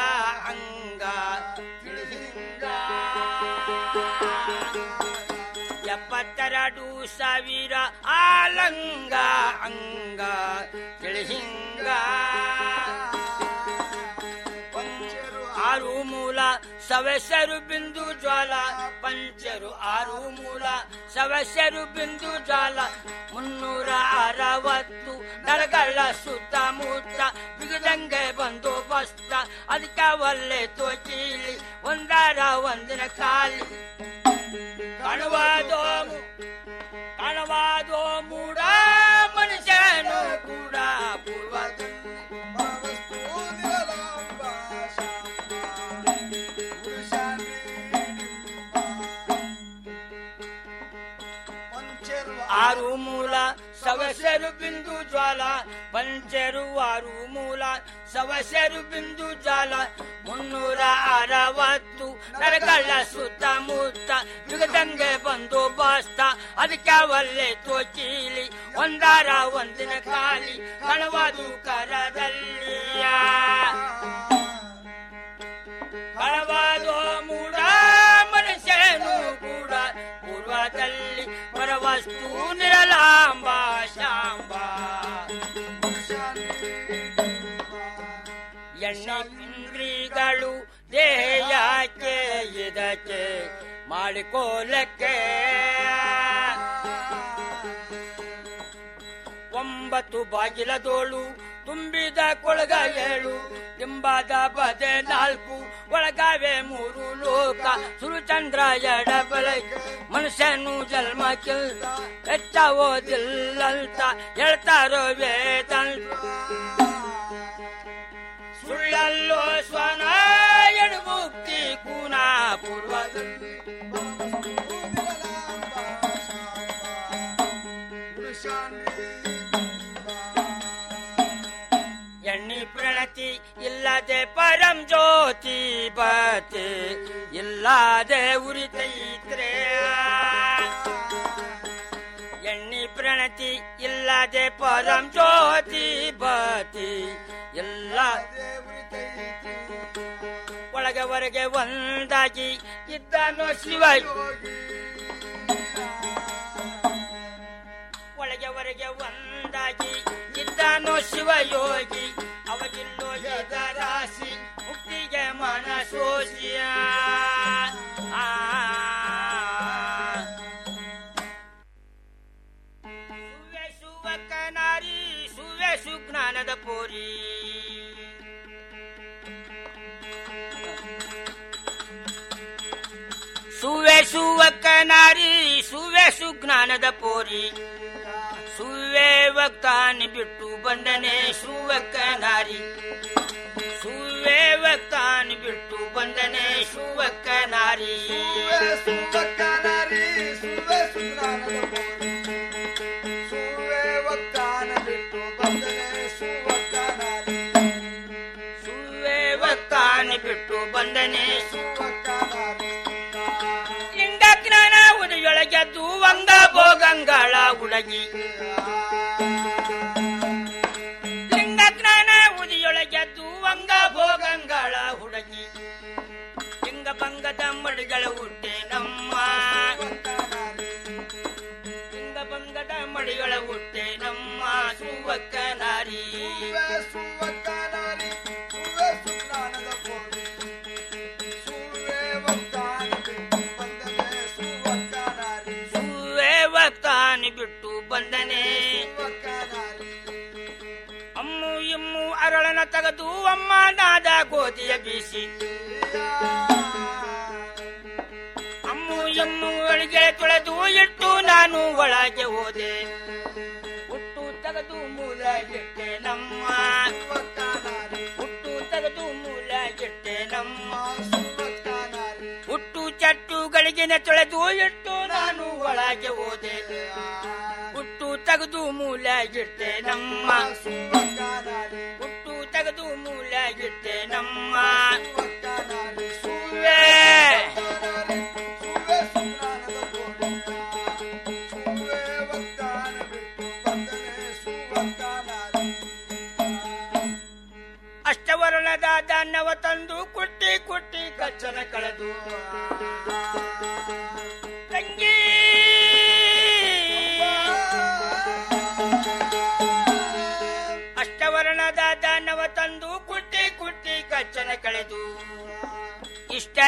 ಅಂಗ ತಿಳಿಸಿಂಗ ಎಪ್ಪ ಮತ್ತೆರಡು ಸಾವಿರ ಆಲಂಗ ಅಂಗ ತಿಳಿಹಿಂಗ ಆರು ಮೂಲ ಸವಸರು ಬಿಂದು ಜ್ವಾಲ ಪಂಚರು ಆರು ಮೂಲ ಸವಸರು ಬಿಂದು ಜ್ವಾಲ ಮುನ್ನೂರ ಅರವತ್ತು ನರಗಳ ಸುತ್ತಮುತ್ತ ಬಿಗದಂಗೆ ಬಂದು ಬಸ್ತ ಅದಕ್ಕೆ ಒಲ್ಲೆ ತೋಚೀಲಿ ಒಂದರ ಒಂದಿನ ಖಾಲಿ ಕಾಣುವಾದೋ ಕಾಣುವಾದೋ ಮೂಡ ಮನುಷ್ಯನು ಕೂಡ ಪೂರ್ವದಲ್ಲಿ ಆರು ಮೂಲ ಸವಸರು ಬಿಂದು ಜ್ವಾಲ ಪಂಚರು ಆರು ಮೂಲ ಸವಸರು ಬಿಂದು ಜಾಲ ಮುನ್ನೂರ ಅರವತ್ತು ನರಗಳ ಸುತ್ತಮುತ್ತ ಯುಗದಂಗೆ ಬಂದು ಬಾಸ್ತ ಅದಕ್ಕೆ ಒಲ್ಲೆ ತೋಚೀಲಿ ಒಂದಾರ ಒಂದಿನ ಖಾಲಿ ಕಣವಾದು ಕರದಲ್ಲಿಯ ಕಳವಾದೋ ಮೂಡ ಮನುಷ್ಯನು ಕೂಡ ಪೂರ್ವದಲ್ಲಿ ಪರವಸ್ತು ನಿರಲಾಂಬ ಶಾಂಬ ಎಣ್ಣೆ ಇಂದ್ರಿಗಳು ದೇಹಕ್ಕೆ ಇದಕ್ಕೆ ಮಾಡಿಕೋಲಕ್ಕೆ ಒಂಬತ್ತು ಬಾಗಿಲದೋಳು ತುಂಬಿದ ಕೊಳಗ ಏಳು ದಿಂಬಾದ ಬದೆ ನಾಲ್ಕು ಒಳಗಾವೆ ಮೂರು ಲೋಕ ಸುರುಚಂದ್ರ ಎಡ ಬೆಳಗ್ಗೆ ಮನುಷ್ಯನು ಜನ್ಮಕ್ಕಿಲ್ಲ ಹೆಚ್ಚ ಓದಿಲ್ಲಂತ ಹೇಳ್ತಾರೋ ವೇದಂತ ಸುಳ್ಳಲ್ಲೋ ಸ್ವನ ಎಡು ಮುಕ್ತಿ ಕೂನ ಪೂರ್ವದಲ್ಲಿ ಎಣ್ಣಿ ಪ್ರಣತಿ ಇಲ್ಲದೆ ಪರಂ ಜ್ಯೋತಿ ಬತೆ ಇಲ್ಲದೆ ಉರಿತೈತ್ರೆ ಎಣ್ಣಿ ಪ್ರಣತಿ ಇಲ್ಲದೆ ಪರಂ ಜ್ಯೋತಿ ಬತಿ ಇಲ್ಲ ಒಳಗೆ ಹೊರಗೆ ಒಂದಾಗಿ ಇದ್ದಾನೋ ಶಿವಯೋಗಿ ಒಳಗೆ ಹೊರಗೆ ಒಂದಾಗಿ ಇದ್ದಾನೋ ಶಿವಯೋಗಿ ಅವಗಿಲ್ಲೋ ರಾಶಿ ಮುಕ್ತಿಗೆ ಮನಸೋಸಿಯ ಆ ಸುವೆ ಸುವಕ ನಾರಿ ಸುವೆ ಸುಜ್ಞಾನದ ಪೋರಿ ಸುವೆ ಸುವಕ ನಾರಿ ಸುವೆ ಸುಜ್ಞಾನದ ಪೋರಿ ಸುವೆ ವಕ್ತಾನಿ ಬಿಟ್ಟು ಬಂದನೆ ಸುವಕ್ಕ ನಾರಿ ಸುವೆ ವಕ್ತಾನಿ ಬಿಟ್ಟು ಬಂದನೆ ಸುವಕ್ಕ ನಾರಿ ಸುವಕ್ಕ ನಾರಿ ಸುವೆ ಸುಜ್ಞಾನದ ಪೋರಿ ಸುವೆ ವಕ್ತಾನ ಬಿಟ್ಟು ಬಂದನೆ ಸುವಕ್ಕ ನಾರಿ ಸುವೆ ವಕ್ತಾನಿ ಬಿಟ್ಟು ಬಂದನೆ ಸುವಕ್ಕ ನಾರಿ ಲಿಂಗ ಜ್ಞಾನ ಉದಯೊಳಗೆದ್ದು ವಂಗ ಭೋಗಂಗಳ ಉಡಗಿ ಲಿಂಗ ಜ್ಞಾನ ಉದಿಯೊಳಗೆದ್ದು ವಂಗ ಭೋಗಂಗಳ ಹುಡುಗಿ ಲಿಂಗ ಭಂಗದ ಮಡಿಗಳ ಹುಟ್ಟೆ ನಮ್ಮ ಲಿಂಗ ಭಂಗದ ಮಡಿಗಳ ಹುಟ್ಟೆ ನಮ್ಮ ಸುವಕ್ಕ ನಾರಿ ಸುವಕ್ಕ ನಾರಿ ಸುವೆ ಸುಜ್ಞಾನದ ಪೋರಿ ಸುವೆ ವಕ್ತಾನಿ ಬಿಟ್ಟು ಬಂದನೆ ಸುವಕ್ಕ ನಾರಿ ಸುವೆ ವಕ್ತಾನಿ ಬಿಟ್ಟು ಬಂದನೆ ಅಮ್ಮು ಇಮ್ಮು ಅರಳನ ತೆಗೆದು ಅಮ್ಮ ನಾದ ಗೋಧಿಯ ಬೀಸಿ ಅಮ್ಮು ಎಮ್ಮು ಅಳಿಗೆ ತೊಳೆದು ಇಟ್ಟು ನಾನು ಒಳಗೆ ಹೋದೆ ಹುಟ್ಟು ತೆಗೆದು ಮೂಲ ಇಟ್ಟೆ ನಮ್ಮ ಹುಟ್ಟು ತೆಗೆದು ಮೂಲ ಇಟ್ಟೆ ನಮ್ಮ ಹುಟ್ಟು ಚಟ್ಟುಗಳಿಗೆ ತೊಳೆದು ಇಟ್ಟು ನಾನು ಒಳಗೆ ಹೋದೆ ಹುಟ್ಟು ತೆಗೆದು ಮೂಲ ಇಟ್ಟೆ ನಮ್ಮ ಹುಟ್ಟು ತೆಗೆದು ಮೂಲ ಇಟ್ಟೆ ನಮ್ಮ ಸುವೆ ಅಷ್ಟವರ್ಣದ ಧಾನ್ಯವ ತಂದು ಕುಟ್ಟಿ ಕುಟ್ಟಿ ಕಚ್ಚನ ಕಳೆದು ತಂಗಿ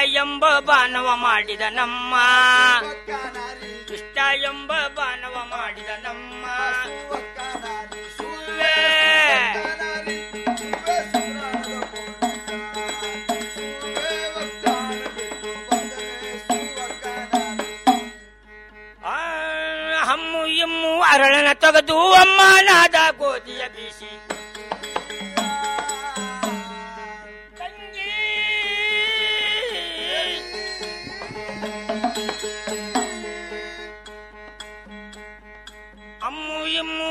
ಎಂಬ ಬಾನವ ಮಾಡಿದ ನಮ್ಮ ದುಷ್ಟ ಎಂಬ ಬಾನವ ಮಾಡಿದ ನಮ್ಮ ಸುಳ್ಳೆ. ಆ, ಹಮ್ಮು ಎಮ್ಮು ಅರಳನ ತೆಗೆದು ಅಮ್ಮನಾದ ಗೋಧಿಯ ಬೀಸಿ ಅಮ್ಮು ಎಮ್ಮು